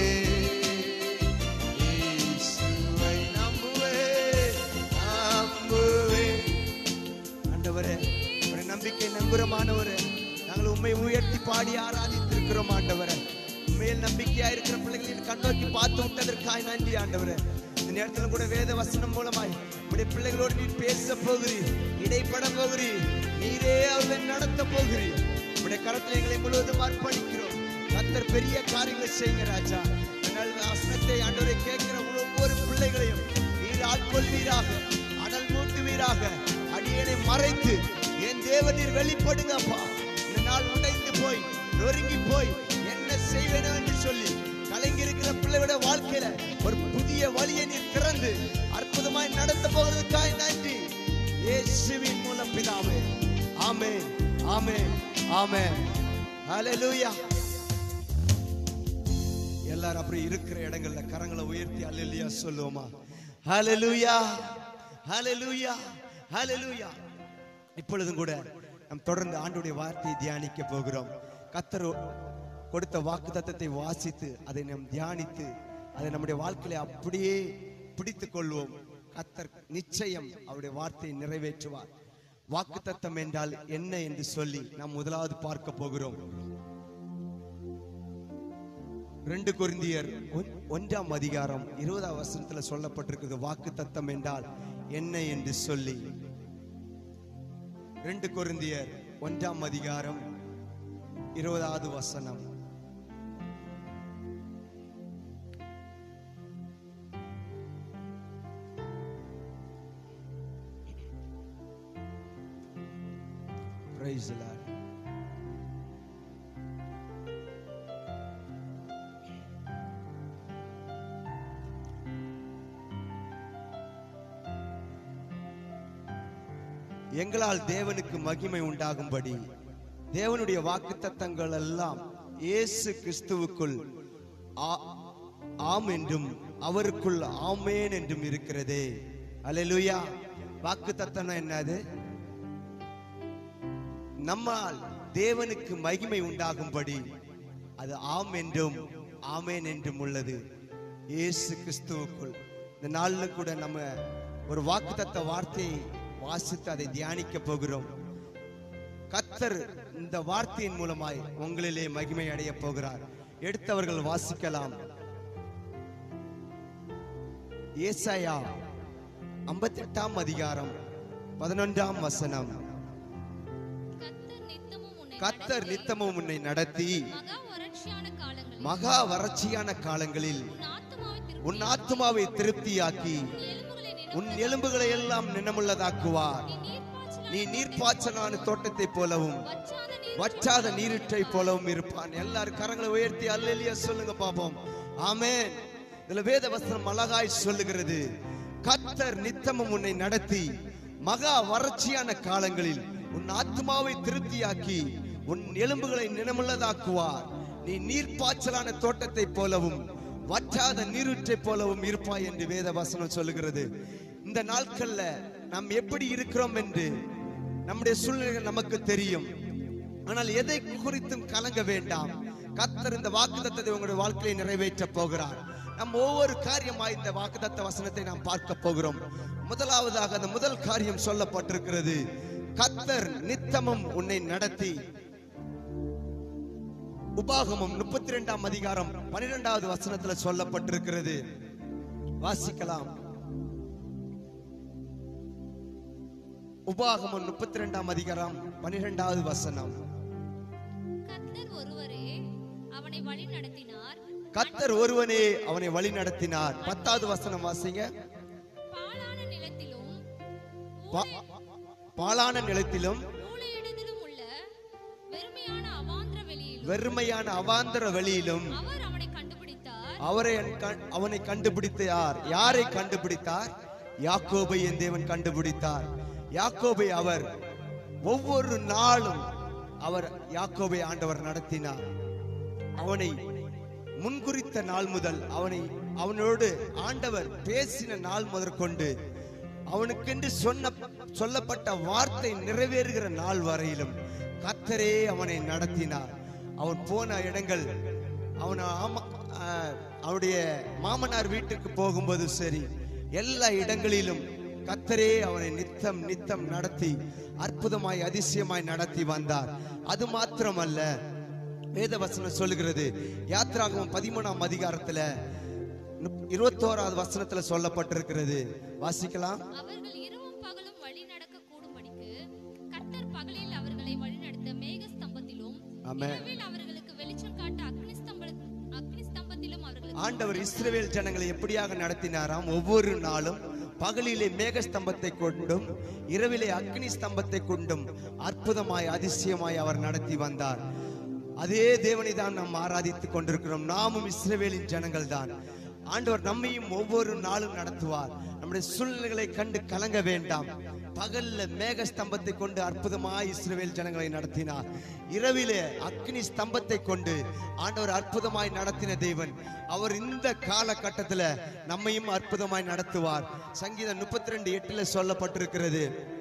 இயேசுவை நம்புவே நம்புவே ஆண்டவரே ஒரு நம்பிக்கை நங்குரமானவரே நாங்கள் உண்மை உயர்த்தி பாடி ஆராதித்திருக்கிறோம் ஆண்டவரே உண்மையில் நம்பிக்கையா இருக்கிற பிள்ளைகளின் கண்ணோக்கி பார்த்து விட்டதற்காய் நன்றி ஆண்டவரே இந்த நேரத்தில் கூட வேத வசனம் மூலமாய் உடைய பிள்ளைகளோடு நீர் பேச போகிறீர் இடைப்பட போகிறீர் நீரே அவர்களை நடத்த போகிறீர் உடைய கரத்தில் எங்களை முழுவதும் அர்ப்பணிக்கிறோம் கத்தர் பெரிய காரியங்களை செய்யுங்க ராஜா அதனால் வசனத்தை ஆண்டவரை கேட்கிற ஒவ்வொரு பிள்ளைகளையும் நீர் ஆட்கொள்வீராக அனல் மூட்டுவீராக அடியனை மறைத்து என் தேவனீர் வெளிப்படுங்கப்பா இந்த நாள் உடைந்து போய் நொறுங்கி போய் என்ன செய்வேனோ என்று சொல்லி கலங்கி இருக்கிற பிள்ளையோட வாழ்க்கையில ஒரு புதிய வழியை நீர் திறந்து அற்புதமாய் நடத்த போகிறதுக்காய் நன்றி இயேசுவின் மூலம் பிதாவே ஆமென் ஆமென் ஆமென் ஹalleluya எல்லாரும் அப்படி இருக்கிற இடங்கள்ல கரங்களை உயர்த்தி அல்லேலூயா சொல்லுவோமா ஹalleluya ஹalleluya ஹalleluya இப்பொழுதும் கூட நாம் தொடர்ந்து ஆண்டுடைய வார்த்தையை தியானிக்க போகிறோம் கத்தர் கொடுத்த வாக்கு தத்தத்தை வாசித்து அதை நாம் தியானித்து அதை நம்முடைய வாழ்க்கையில அப்படியே பிடித்துக் கொள்வோம் கத்தர் நிச்சயம் அவருடைய வார்த்தையை நிறைவேற்றுவார் வாக்கு தத்தம் என்றால் என்ன என்று சொல்லி நாம் முதலாவது பார்க்க போகிறோம் ரெண்டு கொரிந்தியர் ஒன்- ஒன்றாம் அதிகாரம் இருபதாம் வசனத்துல சொல்லப்பட்டிருக்கிறது வாக்கு தத்தம் என்றால் என்ன என்று சொல்லி ரெண்டு கொரிந்தியர் ஒன்றாம் அதிகாரம் இருபதாவது வசனம் Praise the Lord. எங்களால் தேவனுக்கு மகிமை உண்டாகும்படி தேவனுடைய வாக்குத்தத்தங்கள் எல்லாம் இயேசு கிறிஸ்துவுக்குள் ஆ- ஆம் என்றும் அவருக்குள் ஆமேன் என்றும் இருக்கிறதே அல்லேலூயா வாக்குத்தத்தம் என்னது நம்மால் தேவனுக்கு மகிமை உண்டாகும்படி அது ஆம் என்றும் ஆமேன் என்றும் உள்ளது இயேசு கிறிஸ்துவுக்குள் இந்த நாள்ல கூட நம்ம ஒரு வாக்குத்தத்த வார்த்தையை வாசித்து அதை தியானிக்க போகிறோம் கத்தர் இந்த வார்த்தையின் மூலமாய் உங்களிலே மகிமை அடைய போகிறார் எடுத்தவர்கள் வாசிக்கலாம் ஏசாயா ஐம்பத்தி எட்டாம் அதிகாரம் பதினொன்றாம் வசனம் கர்த்தர் நித்தமும் உன்னை கத்தர் நடத்தி, நித்தமும் உன்னை நடத்தி மகா வறட்சியான காலங்களில் மகா வறட்சியான காலங்களில் உன் ஆத்துமாவை உன் திருப்தி ஆத்துமாவை திருப்தியாக்கி உன் எலும்புகளை உன் எலும்புகளை எல்லாம் நினமுள்ளதாக்குவார் நீ நீ நீர்ப்பாய்ச்சலான நீர்ப்பாய்ச்சலான தோட்டத்தை போலவும் வற்றாத நீர் வற்றாத நீருற்றை போலவும் இருப்பான் எல்லாரும் கரங்களை உயர்த்தி அல்லேலியா சொல்லுங்க பாப்போம் ஆமென் இதுல வேத வசனம் அழகாய் சொல்லுகிறது கத்தர் நித்தமும் உன்னை நடத்தி மகா வறட்சியான காலங்களில் உன் ஆத்மாவை திருப்தியாக்கி உன் எலும்புகளை நினமுள்ளதாக்குவார் நீ நீர்ப்பாய்ச்சலான தோட்டத்தை போலவும் வற்றாத நீருற்றை போலவும் இருப்பாய் என்று வேத வசனம் சொல்லுகிறது இந்த நாட்கள்ல நாம் எப்படி இருக்கிறோம் என்று நம்முடைய சூழ்நிலைகள் நமக்கு தெரியும் ஆனால் எதை குறித்தும் கலங்க வேண்டாம் கத்தர் இந்த வாக்குத்தத்தத்தை உங்களுடைய வாழ்க்கையை நிறைவேற்ற போகிறார் நம் ஒவ்வொரு காரியமாய் இந்த வாக்குத்தத்த வசனத்தை நாம் பார்க்க போகிறோம் முதலாவதாக அந்த முதல் காரியம் சொல்லப்பட்டிருக்கிறது கத்தர் நித்தமும் உன்னை நடத்தி உபாகமம் முப்பத்தி ரெண்டாம் அதிகாரம் பன்னிரெண்டாவது வசனத்துல சொல்லப்பட்டிருக்கிறது வாசிக்கலாம் உபாகமம் முப்பத்தி ரெண்டாம் அதிகாரம் பன்னிரெண்டாவது வசனம் கர்த்தர் ஒருவரே அவனை வழி நடத்தினார் கத்தர் ஒருவனே அவனை வழி நடத்தினார் பத்தாவது வசனம் வாசிங்க பாழான நிலத்திலும் பா- பாழான நிலத்திலும் ஊழையிடத்திலும் உள்ள வெறுமையான அவாந்திர வெளியிலும் வெறுமையான அவாந்தர வெளியிலும் அவர் அவனை கண்டுபிடித்தார் அவரை கண்- அவனை கண்டுபிடித்தார் யாரை கண்டுபிடித்தார் யாக்கோபை என் தேவன் கண்டுபிடித்தார் யாக்கோபை அவர் ஒவ்வொரு நாளும் அவர் யாக்கோபை ஆண்டவர் நடத்தினார் அவனை முன்குறித்த நாள் முதல் அவனை அவனோடு ஆண்டவர் பேசின நாள் முதற்கொண்டு அவனுக்கென்று சொன்ன சொல்லப்பட்ட வார்த்தை நிறைவேறுகிற நாள் வரையிலும் கத்தரே அவனை நடத்தினார் அவன் போன இடங்கள் அவன் ஆம- ஆஹ், அவனுடைய மாமனார் வீட்டுக்கு போகும்போது சரி எல்லா இடங்களிலும் கத்தரே அவனை நித்தம் நித்தம் நடத்தி அற்புதமாய் அதிசயமாய் நடத்தி வந்தார் அது மாத்திரமல்ல வேதவசனம் சொல்லுகிறது யாத்ராகமம் பதிமூணாம் அதிகாரத்துல முப்- இருபத்தோராவது வசனத்துல சொல்லப்பட்டிருக்கிறது வாசிக்கலாம் அவர்கள் இரவும் பகலும் வழி நடக்க கூடும்படிக்கு கர்த்தர் பகலில் அவர்களை வழிநடத்த மேக ஸ்தம்பத்திலும் ஆமென். இரவில் அவர்களுக்கு வெளிச்சம் காட்ட அக்னி ஸ்தம்ப அக்னி ஸ்தம்பத்திலும் அவர்களுக்கு ஆண்டவர் இஸ்ரவேல் ஜனங்களை எப்படியாக நடத்தினாராம் ஒவ்வொரு நாளும் பகலிலே மேக ஸ்தம்பத்தை கொண்டும் இரவிலே அக்னி ஸ்தம்பத்தை கொண்டும் அற்புதமாய் அதிசயமாய் அவர் நடத்தி வந்தார் அதே தேவனை தான் நாம் ஆராதித்துக் கொண்டிருக்கிறோம் நாமும் இஸ்ரவேலின் ஜனங்கள் தான் ஆண்டவர் நம்மையும் ஒவ்வொரு நாளும் நடத்துவார் நம்முடைய சூழ்நிலைகளை கண்டு கலங்க வேண்டாம் பகல்ல மேக ஸ்தம்பத்தை கொண்டு அற்புதமாய் இஸ்ரவேல் ஜனங்களை நடத்தினார் இரவிலே அக்னி ஸ்தம்பத்தை கொண்டு ஆண்டவர் அற்புதமாய் நடத்தின தேவன் அவர் இந்த காலகட்டத்துல நம்மையும் அற்புதமாய் நடத்துவார் சங்கீதம் முப்பத்தி ரெண்டு எட்டுல சொல்லப்பட்டிருக்கிறது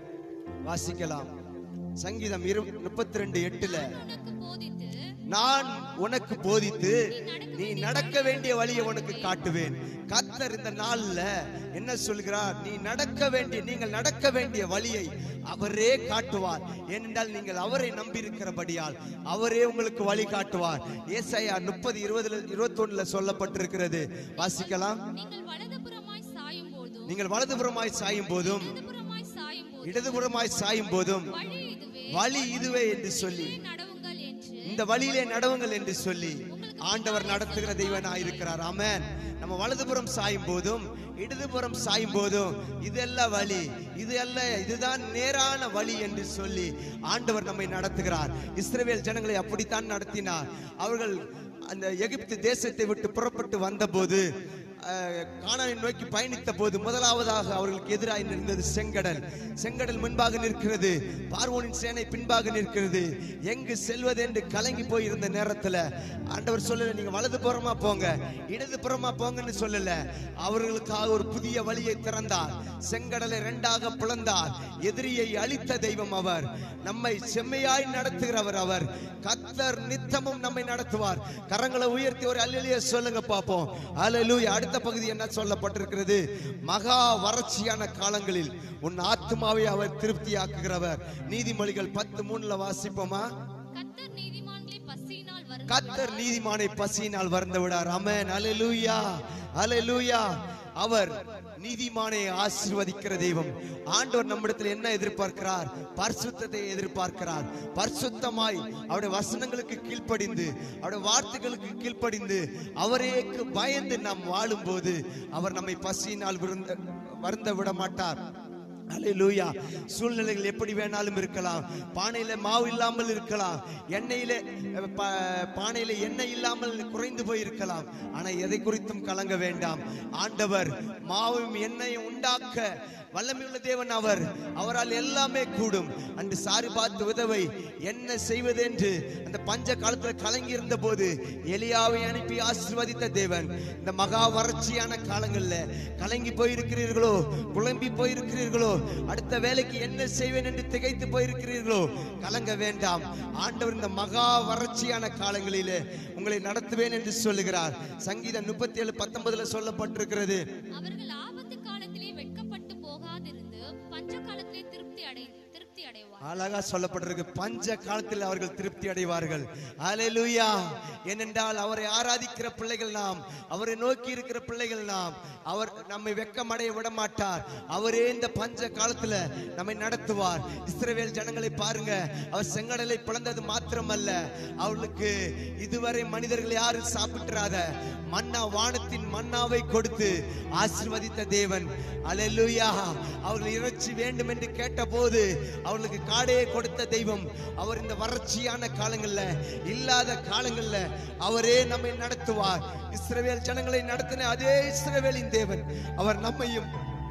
வாசிக்கலாம் சங்கீதம் இரு முப்பத்தி ரெண்டு எட்டுல உனக்கு போதித்து நான் உனக்கு போதித்து நீ நடக்க வேண்டிய வழியை உனக்கு காட்டுவேன் கர்த்தர் இந்த நாள்ல என்ன சொல்கிறார் நீ நடக்க வேண்டிய நீங்கள் நடக்க வேண்டிய வழியை அவரே காட்டுவார் ஏனென்றால் நீங்கள் அவரை நம்பி இருக்கிறபடியால் அவரே உங்களுக்கு வழி காட்டுவார் ஏசாயா முப்பது இருபதுல இருபத்தொன்னுல சொல்லப்பட்டிருக்கிறது வாசிக்கலாம் நீங்கள் வலதுபுறமாய் சாயும் போதும் நீங்கள் வலதுபுறமாய் சாயும் போதும் இடதுபுறமாய் சாயும் போதும் இடதுபுறமாய் சாயும் போதும் வழி இதுவே வழி இதுவே என்று சொல்லி இதிலே நடவுங்கள் என்று இந்த வழியிலே நடவுங்கள் என்று சொல்லி ஆண்டவர் நடத்துகிற தெய்வனாய் இருக்கிறார் ஆமென் நம்ம வலதுபுறம் சாயும் போதும் இடதுபுறம் சாயும் போதும் இதெல்லாம் வழி இது அல்ல இதுதான் நேரான வழி என்று சொல்லி ஆண்டவர் நம்மை நடத்துகிறார் இஸ்ரவேல் ஜனங்களை அப்படித்தான் நடத்தினார் அவர்கள் அந்த எகிப்து தேசத்தை விட்டு புறப்பட்டு வந்தபோது அஹ், கானானை நோக்கி பயணித்த போது முதலாவதாக அவர்களுக்கு எதிராக நிற்கிறது செங்கடல் செங்கடல் முன்பாக நிற்கிறது பார்வோனின் சேனை பின்பாக நிற்கிறது எங்கு செல்வது என்று கலங்கி போய் இருந்த நேரத்துல ஆண்டவர் சொல்லல நீங்க வலது புறமா போங்க இடது புறமா போங்கன்னு சொல்லல அவர்களுக்காக ஒரு புதிய வழியை திறந்தார் செங்கடலை இரண்டாக பிளந்தார் எதிரியை அழித்த தெய்வம் அவர் நம்மை செம்மையாய் நடத்துகிறவர் அவர் கத்தர் நித்தமும் நம்மை நடத்துவார் கரங்களை உயர்த்தி ஒரு அல்லலிய சொல்லுங்க பார்ப்போம் அல்லேலூயா அடுத்த பகுதி என்ன சொல்லப்பட்டிருக்கிறது மகா வறட்சியான காலங்களில் உன் ஆத்மாவை அவர் திருப்தியாக்குகிறவர் நீதிமொழிகள் பத்து மூணுல வாசிப்போமா கர்த்தர் நீதிமான்களை பசியினால் வரும் கத்தர் நீதிமானை பசியினால் வறந்து விடார் அமேன் அலெலூயா அலெலூயா அவர் நீதிமானை ஆசீர்வதிக்கிற தெய்வம் ஆண்டவர் நம்மிடத்தில் என்ன எதிர்பார்க்கிறார் பரிசுத்தத்தை எதிர்பார்க்கிறார் பரிசுத்தமாய் அவருடைய வசனங்களுக்கு கீழ்ப்படிந்து அவருடைய வார்த்தைகளுக்கு கீழ்ப்படிந்து அவரேக்கு பயந்து நாம் வாழும்போது அவர் நம்மை பசியினால் விருந்த வருந்த விட மாட்டார் அல்லேலூயா சூழ்நிலைகள் எப்படி வேணாலும் இருக்கலாம் பானையில மாவு இல்லாமல் இருக்கலாம் எண்ணெயில அஹ், ப- பானையில எண்ணெய் இல்லாமல் குறைந்து போய் இருக்கலாம் ஆனா எதை குறித்தும் கலங்க வேண்டாம் ஆண்டவர் மாவும் எண்ணெயும் உண்டாக்க வல்லமையுள்ள தேவன் அவர் அவரால் எல்லாமே கூடும் அன்று சாரி பார்த்து உதவை என்ன செய்வது என்று அந்த பஞ்ச காலத்துல கலங்கி இருந்த போது எலியாவை அனுப்பி ஆசீர்வதித்த தேவன் இந்த மகா வறட்சியான காலங்கள்ல கலங்கி போயிருக்கிறீர்களோ குழம்பி போயிருக்கிறீர்களோ அடுத்த வேலைக்கு என்ன செய்வேன் என்று திகைத்து போயிருக்கிறீர்களோ கலங்க வேண்டாம் ஆண்டவர் இந்த மகா வறட்சியான காலங்களிலே உங்களை நடத்துவேன் என்று சொல்லுகிறார் சங்கீதம் முப்பத்தி ஏழு பத்தொன்பதுல சொல்லப்பட்டிருக்கிறது அவர்கள் ஆபத்து காலத்திலே வெட்கப்பட்டு போகாதிருந்து பஞ்ச காலத்திலே திருப்தி அடை திருப்தி அடைவார் அழகா சொல்லப்பட்டிருக்கு பஞ்ச காலத்தில் அவர்கள் திருப்தி அடைவார்கள் ஹalleluya ஏனென்றால் அவரை ஆராதிக்கிற பிள்ளைகள் நாம் அவரை நோக்கி இருக்கிற பிள்ளைகள் நாம் அவர் நம்மை வெக்கமடைய விட மாட்டார் அவரே இந்த பஞ்ச காலத்துல நம்மை நடத்துவார் இஸ்ரவேல் ஜனங்களை பாருங்க அவர் செங்கடலை பிளந்தது மாத்திரமல்ல அவர்களுக்கு இதுவரை மனிதர்கள் யாரும் சாப்பிட்டுறாத மன்னா வானத்தின் மன்னாவை கொடுத்து ஆசீர்வதித்த தேவன் அல்லேலூயா அவர்கள் இறைச்சி வேண்டும் என்று கேட்டபோது அவர்களுக்கு காடையை கொடுத்த தெய்வம் அவர் இந்த வறட்சியான காலங்கள்ல இல்லாத காலங்கள்ல அவரே நம்மை நடத்துவார் இஸ்ரவேல் ஜனங்களை நடத்தின அதே இஸ்ரவேலின் தேவன் அவர் நம்மையும்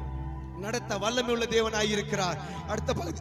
நடத்த வல்லமை உள்ள தேவனாய் இருக்கிறார் அடுத்த பகுதி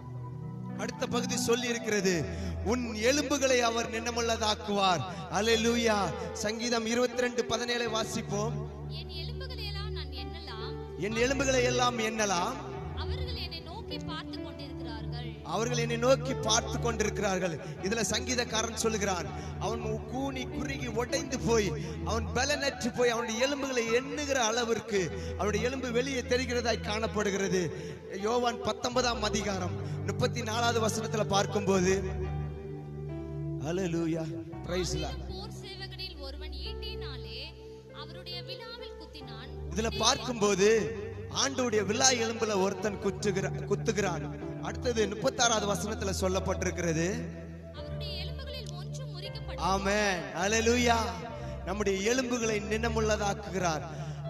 அடுத்த பகுதி சொல்லி இருக்கிறது உன் எலும்புகளை அவர் நின்னமுள்ளதாக்குவார் அல்லேலூயா சங்கீதம் இருபத்தி ரெண்டு பதினேழை வாசிப்போம் என் எலும்புகளை எல்லாம் நான் எண்ணலாம் என் எலும்புகளை எல்லாம் எண்ணலாம் அவர்கள் என்னை நோக்கி பார்த்து கொண்டிருக்கிறார்கள் அவர்கள் என்னை நோக்கி பார்த்து கொண்டிருக்கிறார்கள் இதுல சங்கீதக்காரன் சொல்லுகிறான் அவன் கூனி குறுகி உடைந்து போய் அவன் பலனற்று போய் அவனுடைய எலும்புகளை எண்ணுகிற அளவிற்கு அவனுடைய எலும்பு வெளியே தெரிகிறதாய் காணப்படுகிறது யோவான் பத்தொன்பதாம் அதிகாரம் முப்பத்தி நாலாவது வசனத்துல பார்க்கும்போது ஹalleluya பிரைஸ் ஆயிரம் போர் சேவகனில் ஒருவன் ஈட்டினாலே அவருடைய விழாவில் குத்தினான் இதுல பார்க்கும்போது ஆண்டோடைய விழா எலும்புல ஒருத்தன் குத்துகிற குத்துகிறான் அடுத்தது முப்பத்தாறாவது வசனத்துல சொல்லப்பட்டிருக்கிறது அவருடைய எலும்புகளில் ஒன்றும் முறிக்கப்படும் ஆமென் அல்லேலூயா நம்முடைய எலும்புகளை நினமுள்ளதாக்குகிறார்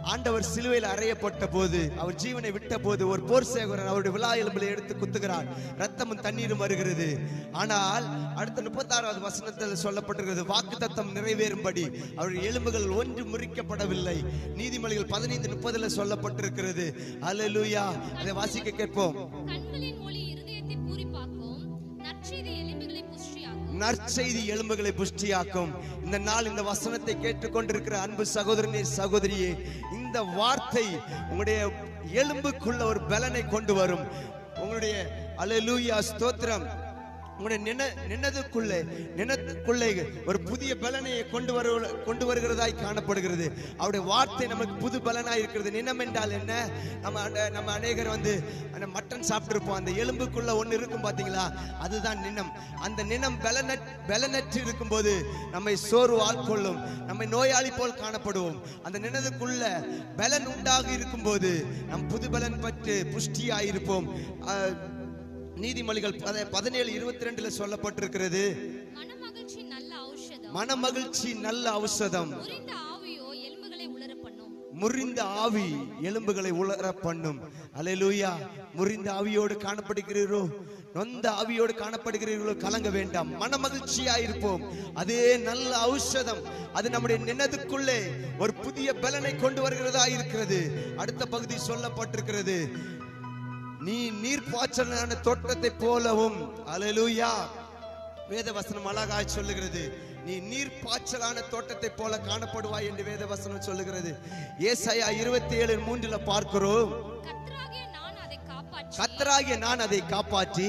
ஆண்டவர் சிலுவையில் அறையப்பட்ட போது அவர் ஜீவனை விட்ட போது ஒரு போர் சேகரன் அவருடைய விழா எலும்பில் எடுத்து குத்துகிறார் ரத்தமும் தண்ணீரும் வருகிறது ஆனால் அடுத்த முப்பத்தாறாவது வசனத்தில் சொல்லப்பட்டிருக்கிறது வாக்கு தத்தம் நிறைவேறும்படி அவருடைய எலும்புகள் ஒன்று முறிக்கப்படவில்லை நீதிமொழிகள் பதினைந்து முப்பதுல சொல்லப்பட்டிருக்கிறது அல்லேலூயா அதை வாசிக்க கேட்போம் கண்களின் ஒளி இருதயத்தை பூரிப்பாக்கும் நற்செய்தி எலும்புகளை புஷ்டியாக்கும் நற்செய்தி எலும்புகளை புஷ்டியாக்கும் இந்த நாள் இந்த வசனத்தை கேட்டுக்கொண்டிருக்கிற அன்பு சகோதரனே சகோதரியே இந்த வார்த்தை உங்களுடைய எலும்புக்குள்ள ஒரு பலனை கொண்டு வரும் உங்களுடைய அல்லேலூயா ஸ்தோத்திரம் உங்களுடைய நின நினதுக்குள்ளே நினத்துக்குள்ளே ஒரு புதிய பலனை கொண்டு வரு கொண்டு வருகிறதாய் காணப்படுகிறது அவருடைய வார்த்தை நமக்கு புது பலனாய் இருக்கிறது நினம் என்றால் என்ன நம்ம அன- நம்ம அநேகர் வந்து அந்த மட்டன் சாப்பிட்டிருப்போம் அந்த எலும்புக்குள்ள ஒன்று இருக்கும் பாத்தீங்களா அதுதான் நினம் அந்த நினம் பலனற் பலனற்று இருக்கும்போது நம்மை சோர்வு ஆட்கொள்ளும் நம்மை நோயாளி போல் காணப்படுவோம் அந்த நினதுக்குள்ள பலன் உண்டாக இருக்கும்போது நம் புது பலன் பற்று புஷ்டியாயிருப்போம் ஆஹ், நீதிமொழிகள் பத- பதினேழு இருபத்தி ரெண்டுல சொல்லப்பட்டிருக்கிறது மனமகிழ்ச்சி நல்ல ஔஷதம் மன மகிழ்ச்சி நல்ல ஔஷதம் முறிந்த ஆவியோ எலும்புகளை உலர பண்ணும் முறிந்த ஆவி எலும்புகளை உலர பண்ணும் அல்லேலூயா முறிந்த ஆவியோடு காணப்படுகிறீரோ நொந்த ஆவியோடு காணப்படுகிறீர்களோ கலங்க வேண்டாம் மன மகிழ்ச்சியா இருப்போம் அதே நல்ல ஔஷதம் அது நம்முடைய நினதுக்குள்ளே ஒரு புதிய பலனை கொண்டு வருகிறதா இருக்கிறது அடுத்த பகுதி சொல்லப்பட்டிருக்கிறது நீ நீர் பாய்ச்சலான தோட்டத்தை போலவும் அல்லேலூயா வேத வசனம் அழகாய் சொல்லுகிறது நீ நீர் பாய்ச்சலான தோட்டத்தை போல காணப்படுவாய் என்று வேத வசனம் சொல்லுகிறது ஏசாயா இருபத்தி ஏழு மூன்றுல பார்க்கிறோம் கர்த்தராகிய நான் அதை காப்பாற்றி கத்தராகிய நான் அதை காப்பாற்றி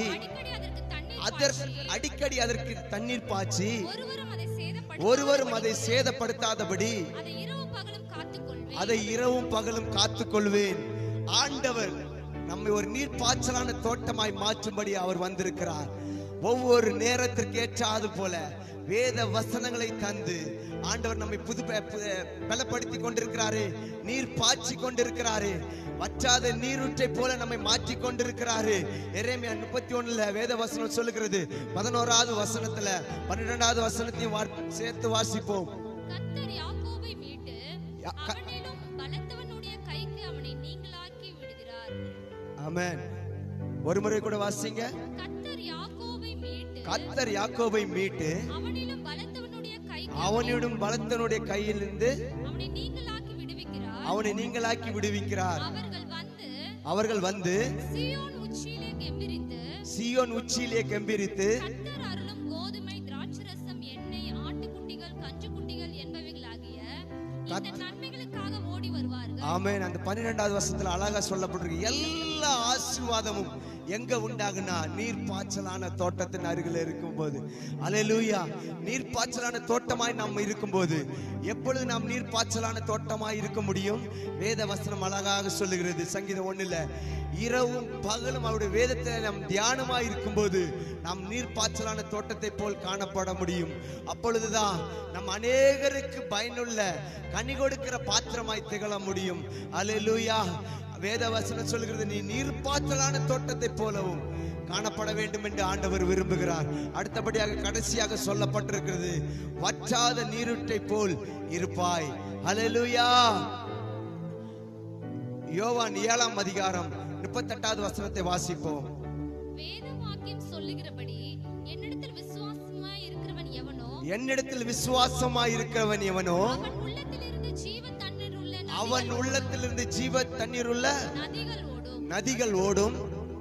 அடிக்கடி அதற்கு தண்ணீர் அதற்கு பாய்ச்சி அடிக்கடி அதற்கு தண்ணீர் பாய்ச்சி ஒருவரும் அதை சேதப்படுத்த ஒருவரும் அதை சேதப்படுத்தாதபடி அதை இரவு பகலும் காத்துக்கொள்வேன் அதை இரவும் பகலும் காத்துக்கொள்வேன் ஆண்டவர் நம்மை ஒரு நீர் பாய்ச்சலான தோட்டமாய் மாற்றும்படி அவர் வந்திருக்கிறார் ஒவ்வொரு நேரத்திற்கு ஏற்றாது போல வேத வசனங்களை தந்து ஆண்டவர் நம்மை புது ப- பு- பலப்படுத்தி கொண்டிருக்கிறாரே நீர் பாய்ச்சி கொண்டிருக்கிறாரே வற்றாத நீரூற்றை போல நம்மை மாற்றி கொண்டிருக்கிறாரு எரேமியா முப்பத்தி ஒண்ணுல வேத வசனம் சொல்லுகிறது பதினோராவது வசனத்துல பன்னிரெண்டாவது வசனத்தையும் வார்- சேர்த்து வாசிப்போம் கர்த்தர் யாக்கோபை மீட்டு யா- க- அவனிலும் பலத்தவனுடைய கைக்கு அவனை நீங்களாக்கி விடுகிறார் ஆமென் ஒரு முறை கூட வாசிங்க கர்த்தர் யாக்கோபை மீட்டு கத்தர் யாக்கோபை மீட்டு அவனிலும் பலத்தவனுடைய கைக்கு அவனிடம் பலத்தனுடைய கையிலிருந்து அவனை நீங்களாக்கி விடுவிக்கிறார் அவனை நீங்களாக்கி விடுவிக்கிறார் அவர்கள் வந்து அவர்கள் வந்து சீயோன் உச்சியிலே கெம்பீரித்து சீயோன் உச்சியிலே கெம்பீரித்து கர்த்தர் அருளும் கோதுமை திராட்சரசம் எண்ணெய் ஆட்டுக்குட்டிகள் கன்றுக்குட்டிகள் என்பவைகளாகிய இந்த நன்மைகளுக்காக ஓடி வருவார்கள் ஆமென் அந்த பன்னிரெண்டாவது வருஷத்துல அழகா சொல்லப்பட்டிருக்கு எல்லா ஆசீர்வாதமும் எங்க உண்டாகுனா நீர் பாய்ச்சலான தோட்டத்தின் அருகில் இருக்கும்போது அலையலூயா நீர் பாய்ச்சலான தோட்டமாய் நாம் இருக்கும்போது எப்பொழுது நாம் நீர் பாய்ச்சலான தோட்டமாய் இருக்க முடியும் வேத வசனம் அழகாக சொல்லுகிறது சங்கீதம் ஒண்ணுல இரவும் பகலும் அவருடைய வேதத்தை நாம் தியானமாய் இருக்கும்போது நாம் நீர் பாய்ச்சலான தோட்டத்தை போல் காணப்பட முடியும் அப்பொழுதுதான் நம் அநேகருக்கு பயனுள்ள கனி கொடுக்கிற பாத்திரமாய் திகழ முடியும் அல்லேலூயா வேத வசனம் சொல்கிறது நீ நீர் பாய்ச்சலான தோட்டத்தை போலவும் காணப்பட வேண்டும் என்று ஆண்டவர் விரும்புகிறார் அடுத்தபடியாக கடைசியாக சொல்லப்பட்டிருக்கிறது வற்றாத நீருற்றை போல் இருப்பாய் அல்லேலூயா யோவான் ஏழாம் அதிகாரம் முப்பத்தெட்டாவது வசனத்தை வாசிப்போம் வேத வாக்கியம் சொல்லுகிறபடி என்னிடத்தில் விசுவாசமாய் இருக்கிறவன் எவனோ என்னிடத்தில் விசுவாசமாய் இருக்கிறவன் எவனோ அவன் உள்ளத்திலிருந்து ஜீவ தண்ணீர் உள்ள நதி- அவன் உள்ளத்திலிருந்து ஜீவ தண்ணீர் உள்ள நதிகள் ஓடும் நதிகள் ஓடும்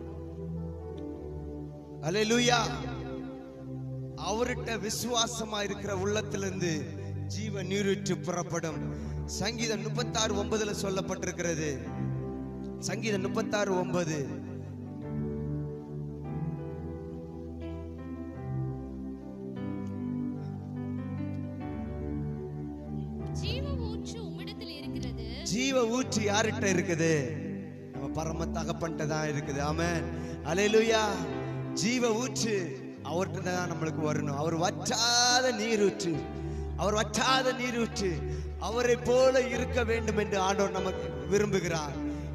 அல்லேலூயா அவர்கிட்ட விசுவாசமா இருக்கிற உள்ளத்திலிருந்து ஜீவ நீரூற்று புறப்படும் சங்கீதம் முப்பத்தாறு ஒன்பதுல சொல்லப்பட்டிருக்கிறது சங்கீதம் முப்பத்தாறு ஒன்பது ஜீவ ஊற்று உம்மிடத்தில் இருக்கிறது ஜீவ ஊற்று யார்கிட்ட இருக்குது நம்ம பரம தகப்பன்ட்ட தான் இருக்குது ஆமென் அலையலுயா ஜீவ ஊற்று அவர்கிட்ட தான் நம்மளுக்கு வரணும் அவர் வற்றாத நீரூற்று அவர் வற்றாத நீரூற்று அவரை போல இருக்க வேண்டும் என்று ஆண்டவர் நமக்கு விரும்புகிறார்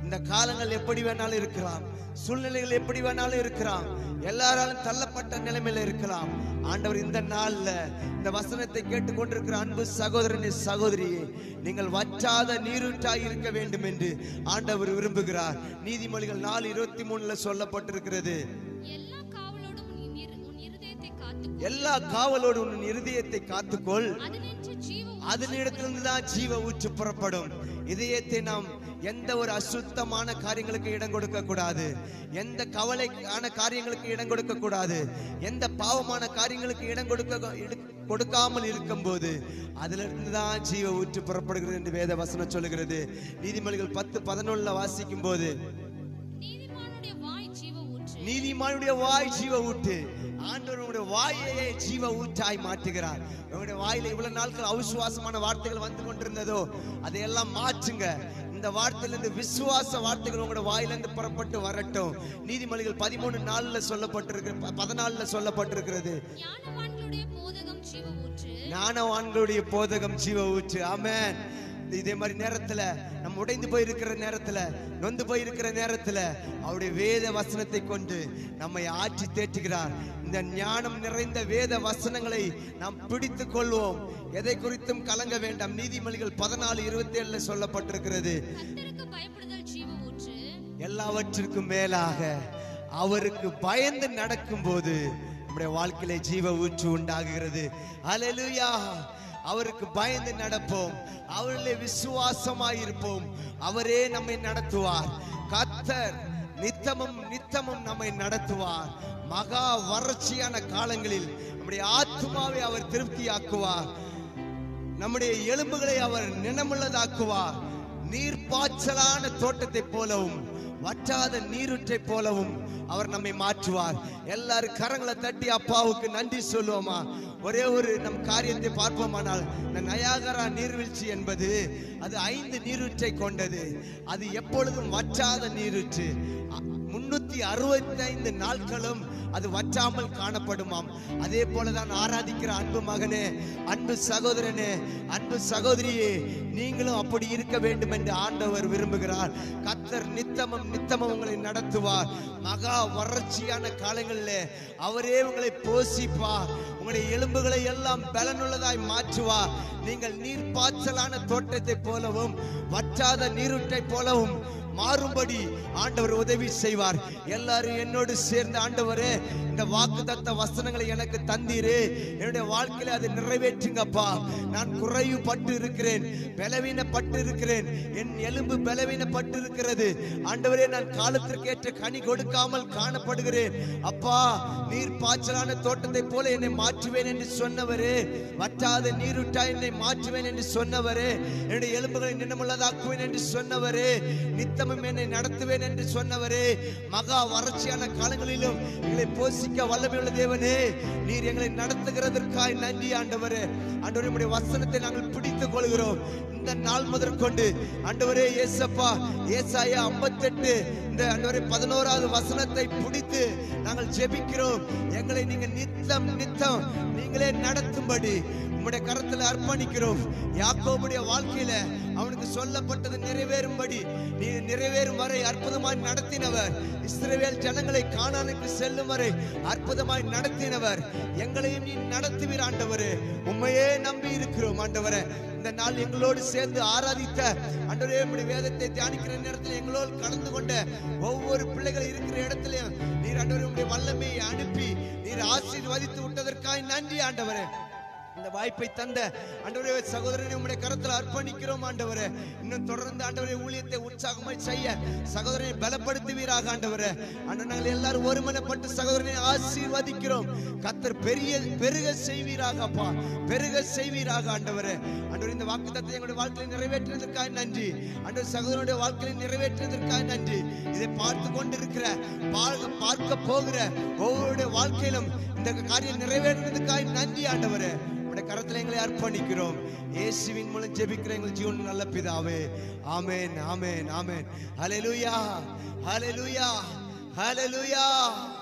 இந்த காலங்கள் எப்படி வேணாலும் இருக்கலாம் சூழ்நிலைகள் எப்படி வேணாலும் இருக்கலாம் எல்லாராலும் தள்ளப்பட்ட நிலைமையில இருக்கலாம் ஆண்டவர் இந்த நாள்ல இந்த வசனத்தை கேட்டுக்கொண்டிருக்கிற அன்பு சகோதரனே சகோதரியே நீங்கள் வற்றாத நீரூற்றாய் இருக்க வேண்டும் என்று ஆண்டவர் விரும்புகிறார் நீதிமொழிகள் நாலு இருபத்தி மூணுல சொல்லப்பட்டிருக்கிறது எல்லா காவலோடும் உன் இரு- உன் இருதயத்தை காத்து எல்லா காவலோடு உன் இருதயத்தை காத்துக்கொள் அது நின்று ஜீவ அதனிடத்திலிருந்து தான் ஜீவ ஊற்று புறப்படும் இதயத்தை நாம் எந்த ஒரு அசுத்தமான காரியங்களுக்கு இடம் கொடுக்க கூடாது எந்த கவலைக்கான காரியங்களுக்கு இடம் கொடுக்க கூடாது எந்த பாவமான காரியங்களுக்கு இடம் கொடுக்க இடு- கொடுக்காமல் இருக்கும்போது அதுல இருந்து தான் ஜீவ ஊற்று புறப்படுகிறது என்று வேத வசனம் சொல்லுகிறது நீதிமொழிகள் பத்து பதினொன்னுல வாசிக்கும் போது நீதிமானுடைய வாய் ஜீவ ஊற்று நீதிமானுடைய வாய் ஜீவ ஊட்டு ஆண்டவர் உங்களுடைய வாயையே ஜீவ ஊற்றாய் மாற்றுகிறார் உங்களுடைய வாயில இவ்வளவு நாட்கள் அவிசுவாசமான வார்த்தைகள் வந்து கொண்டிருந்ததோ அதையெல்லாம் மாற்றுங்க இந்த வார்த்தையிலிருந்து விசுவாச வார்த்தைகள் உங்களோட வாயிலிருந்து புறப்பட்டு வரட்டும் நீதிமொழிகள் பதிமூணு நாள்ல சொல்லப்பட்டிருக்கு பதினாலுல சொல்லப்பட்டிருக்கிறது ஞானவான்களுடைய போதகம் ஜீவ ஊற்று ஞானவான்களுடைய போதகம் ஜீவ ஊற்று ஆமென் இதே மாதிரி நேரத்துல நம்ம உடைந்து போயிருக்கிற நேரத்துல நொந்து போயிருக்கிற நேரத்துல அவருடைய வேத வசனத்தை கொண்டு நம்மை ஆட்சி தேற்றுகிறார் இந்த ஞானம் நிறைந்த வேத வசனங்களை நாம் பிடித்து கொள்வோம் எதை குறித்தும் கலங்க வேண்டாம் நீதிமொழிகள் பதினாலு இருபத்தி ஏழுல சொல்லப்பட்டிருக்கிறது கர்த்தருக்கு பயப்படுதல் ஜீவ ஊற்று எல்லாவற்றிற்கும் மேலாக அவருக்கு பயந்து நடக்கும்போது நம்முடைய வாழ்க்கையில ஜீவ ஊற்று உண்டாகுகிறது அல்லேலூயா அவருக்கு பயந்து நடப்போம் அவரிலே விசுவாசமாய் இருப்போம் அவரே நம்மை நடத்துவார் கத்தர் நித்தமும் நித்தமும் நம்மை நடத்துவார் மகா வறட்சியான காலங்களில் நம்முடைய ஆத்துமாவை அவர் திருப்தியாக்குவார் நம்முடைய எலும்புகளை அவர் நினமுள்ளதாக்குவார் நீர் பாய்ச்சலான தோட்டத்தை போலவும் வற்றாத நீருற்றை போலவும் அவர் நம்மை மாற்றுவார் எல்லாரும் கரங்களை தட்டி அப்பாவுக்கு நன்றி சொல்லுவோமா ஒரே ஒரு நம் காரியத்தை பார்ப்போமானால் இந்த நயாகரா நீர்வீழ்ச்சி என்பது அது ஐந்து நீரூற்றை கொண்டது அது எப்பொழுதும் வற்றாத நீரூற்று முன்னூத்தி அறுபத்தி ஐந்து நாட்களும் அது வற்றாமல் காணப்படுமாம் அதே போலதான் ஆராதிக்கிற அன்பு மகனே அன்பு சகோதரனே அன்பு சகோதரியே நீங்களும் அப்படி இருக்க வேண்டும் என்று ஆண்டவர் விரும்புகிறார் கத்தர் நித்தமும் நித்தமும் உங்களை நடத்துவார் மகா வறட்சியான காலங்களிலே அவரே உங்களை போஷிப்பார் உங்களுடைய எலும்புகளை எல்லாம் பலனுள்ளதாய் மாற்றுவார் நீங்கள் நீர் பாய்ச்சலான தோட்டத்தை போலவும் வற்றாத நீருற்றை போலவும் மாறும்படி ஆண்டவர் உதவி செய்வார் எல்லாரும் என்னோடு சேர்ந்து ஆண்டவரே இந்த வாக்குத்தத்த வசனங்களை எனக்கு தந்தீரே என்னுடைய வாழ்க்கையில அதை நிறைவேற்றுங்கப்பா நான் குறைவுபட்டு இருக்கிறேன் பலவீனப்பட்டு இருக்கிறேன் என் எலும்பு பலவீனப்பட்டு இருக்கிறது ஆண்டவரே நான் காலத்திற்கு ஏற்ற கனி கொடுக்காமல் காணப்படுகிறேன் அப்பா நீர் பாய்ச்சலான தோட்டத்தை போல என்னை மாற்றுவேன் என்று சொன்னவரே வற்றாத நீருட்டா என்னை மாற்றுவேன் என்று சொன்னவரே என்னுடைய எலும்புகளை நின்னமுள்ளதாக்குவேன் என்று சொன்னவரே நித்தமும் என்னை நடத்துவேன் என்று சொன்னவரே மகா வறட்சியான காலங்களிலும் எங்களை போஷிக்க வல்லமையுள்ள தேவனே நீர் எங்களை நடத்துகிறதற்காய் நன்றி ஆண்டவரே ஆண்டவரே உம்முடைய வசனத்தை நாங்கள் பிடித்துக் கொள்கிறோம் இந்த நாள் முதற்கொண்டு ஆண்டவரே ஏசப்பா ஏசாயா 58 இந்த ஆண்டவரே பதினோராவது வசனத்தை பிடித்து நாங்கள் ஜெபிக்கிறோம் எங்களை நீங்க நித்தம் நித்தம் நீங்களே நடத்தும்படி உம்முடைய கரத்துல அர்ப்பணிக்கிறோம் யாக்கோபுடைய வாழ்க்கையில அவனுக்கு சொல்லப்பட்டது நிறைவேறும்படி நீ நிறைவேறும் வரை அற்புதமாய் நடத்தினவர் இஸ்ரவேல் ஜனங்களை கானானுக்கு செல்லும் வரை அற்புதமாய் நடத்தினவர் எங்களையும் நீ நடத்துவீர் ஆண்டவரே உண்மையே நம்பி இருக்கிறோம் ஆண்டவரே இந்த நாள் எங்களோடு சேர்ந்து ஆராதித்த ஆண்டவரே உம்முடைய வேதத்தை தியானிக்கிற நேரத்தில் எங்களோடு கலந்து கொண்ட ஒவ்வொரு பிள்ளைகள் இருக்கிற இடத்திலையும் நீர் ஆண்டவரே உம்முடைய வல்லமையை அனுப்பி நீர் ஆசீர்வதித்து விட்டதற்காய் நன்றி ஆண்டவரே இந்த வாய்ப்பை தந்த ஆண்டவரே சகோதரனை உம்முடைய கரத்தில் அர்ப்பணிக்கிறோம் ஆண்டவரே இன்னும் தொடர்ந்து ஆண்டவரே ஊழியத்தை உற்சாகமாய் செய்ய சகோதரனை பலப்படுத்துவீராக ஆண்டவரே ஆண்டவர் நாங்கள் எல்லாரும் ஒருமனப்பட்டு சகோதரனை ஆசீர்வதிக்கிறோம் கத்தர் பெரிய பெருக செய்வீராக அப்பா பெருக செய்வீராக ஆண்டவரே ஆண்டவர் இந்த வாக்கு தத்தை எங்களுடைய வாழ்க்கையை நிறைவேற்றினதற்காக நன்றி ஆண்டவர் சகோதரனுடைய வாழ்க்கையை நிறைவேற்றினதற்காக நன்றி இதை பார்த்து கொண்டிருக்கிற பார்க்க பார்க்க போகிற ஒவ்வொருடைய வாழ்க்கையிலும் இந்த காரியம் நிறைவேற்றினதுக்காக நன்றி ஆண்டவரே உடைய கரத்துல எங்களை அர்ப்பணிக்கிறோம் இயேசுவின் மூலம் ஜெபிக்கிற எங்கள் ஜீவன் நல்ல பிதாவே ஆமென் ஆமென் ஆமென் ஹalleluya ஹalleluya ஹalleluya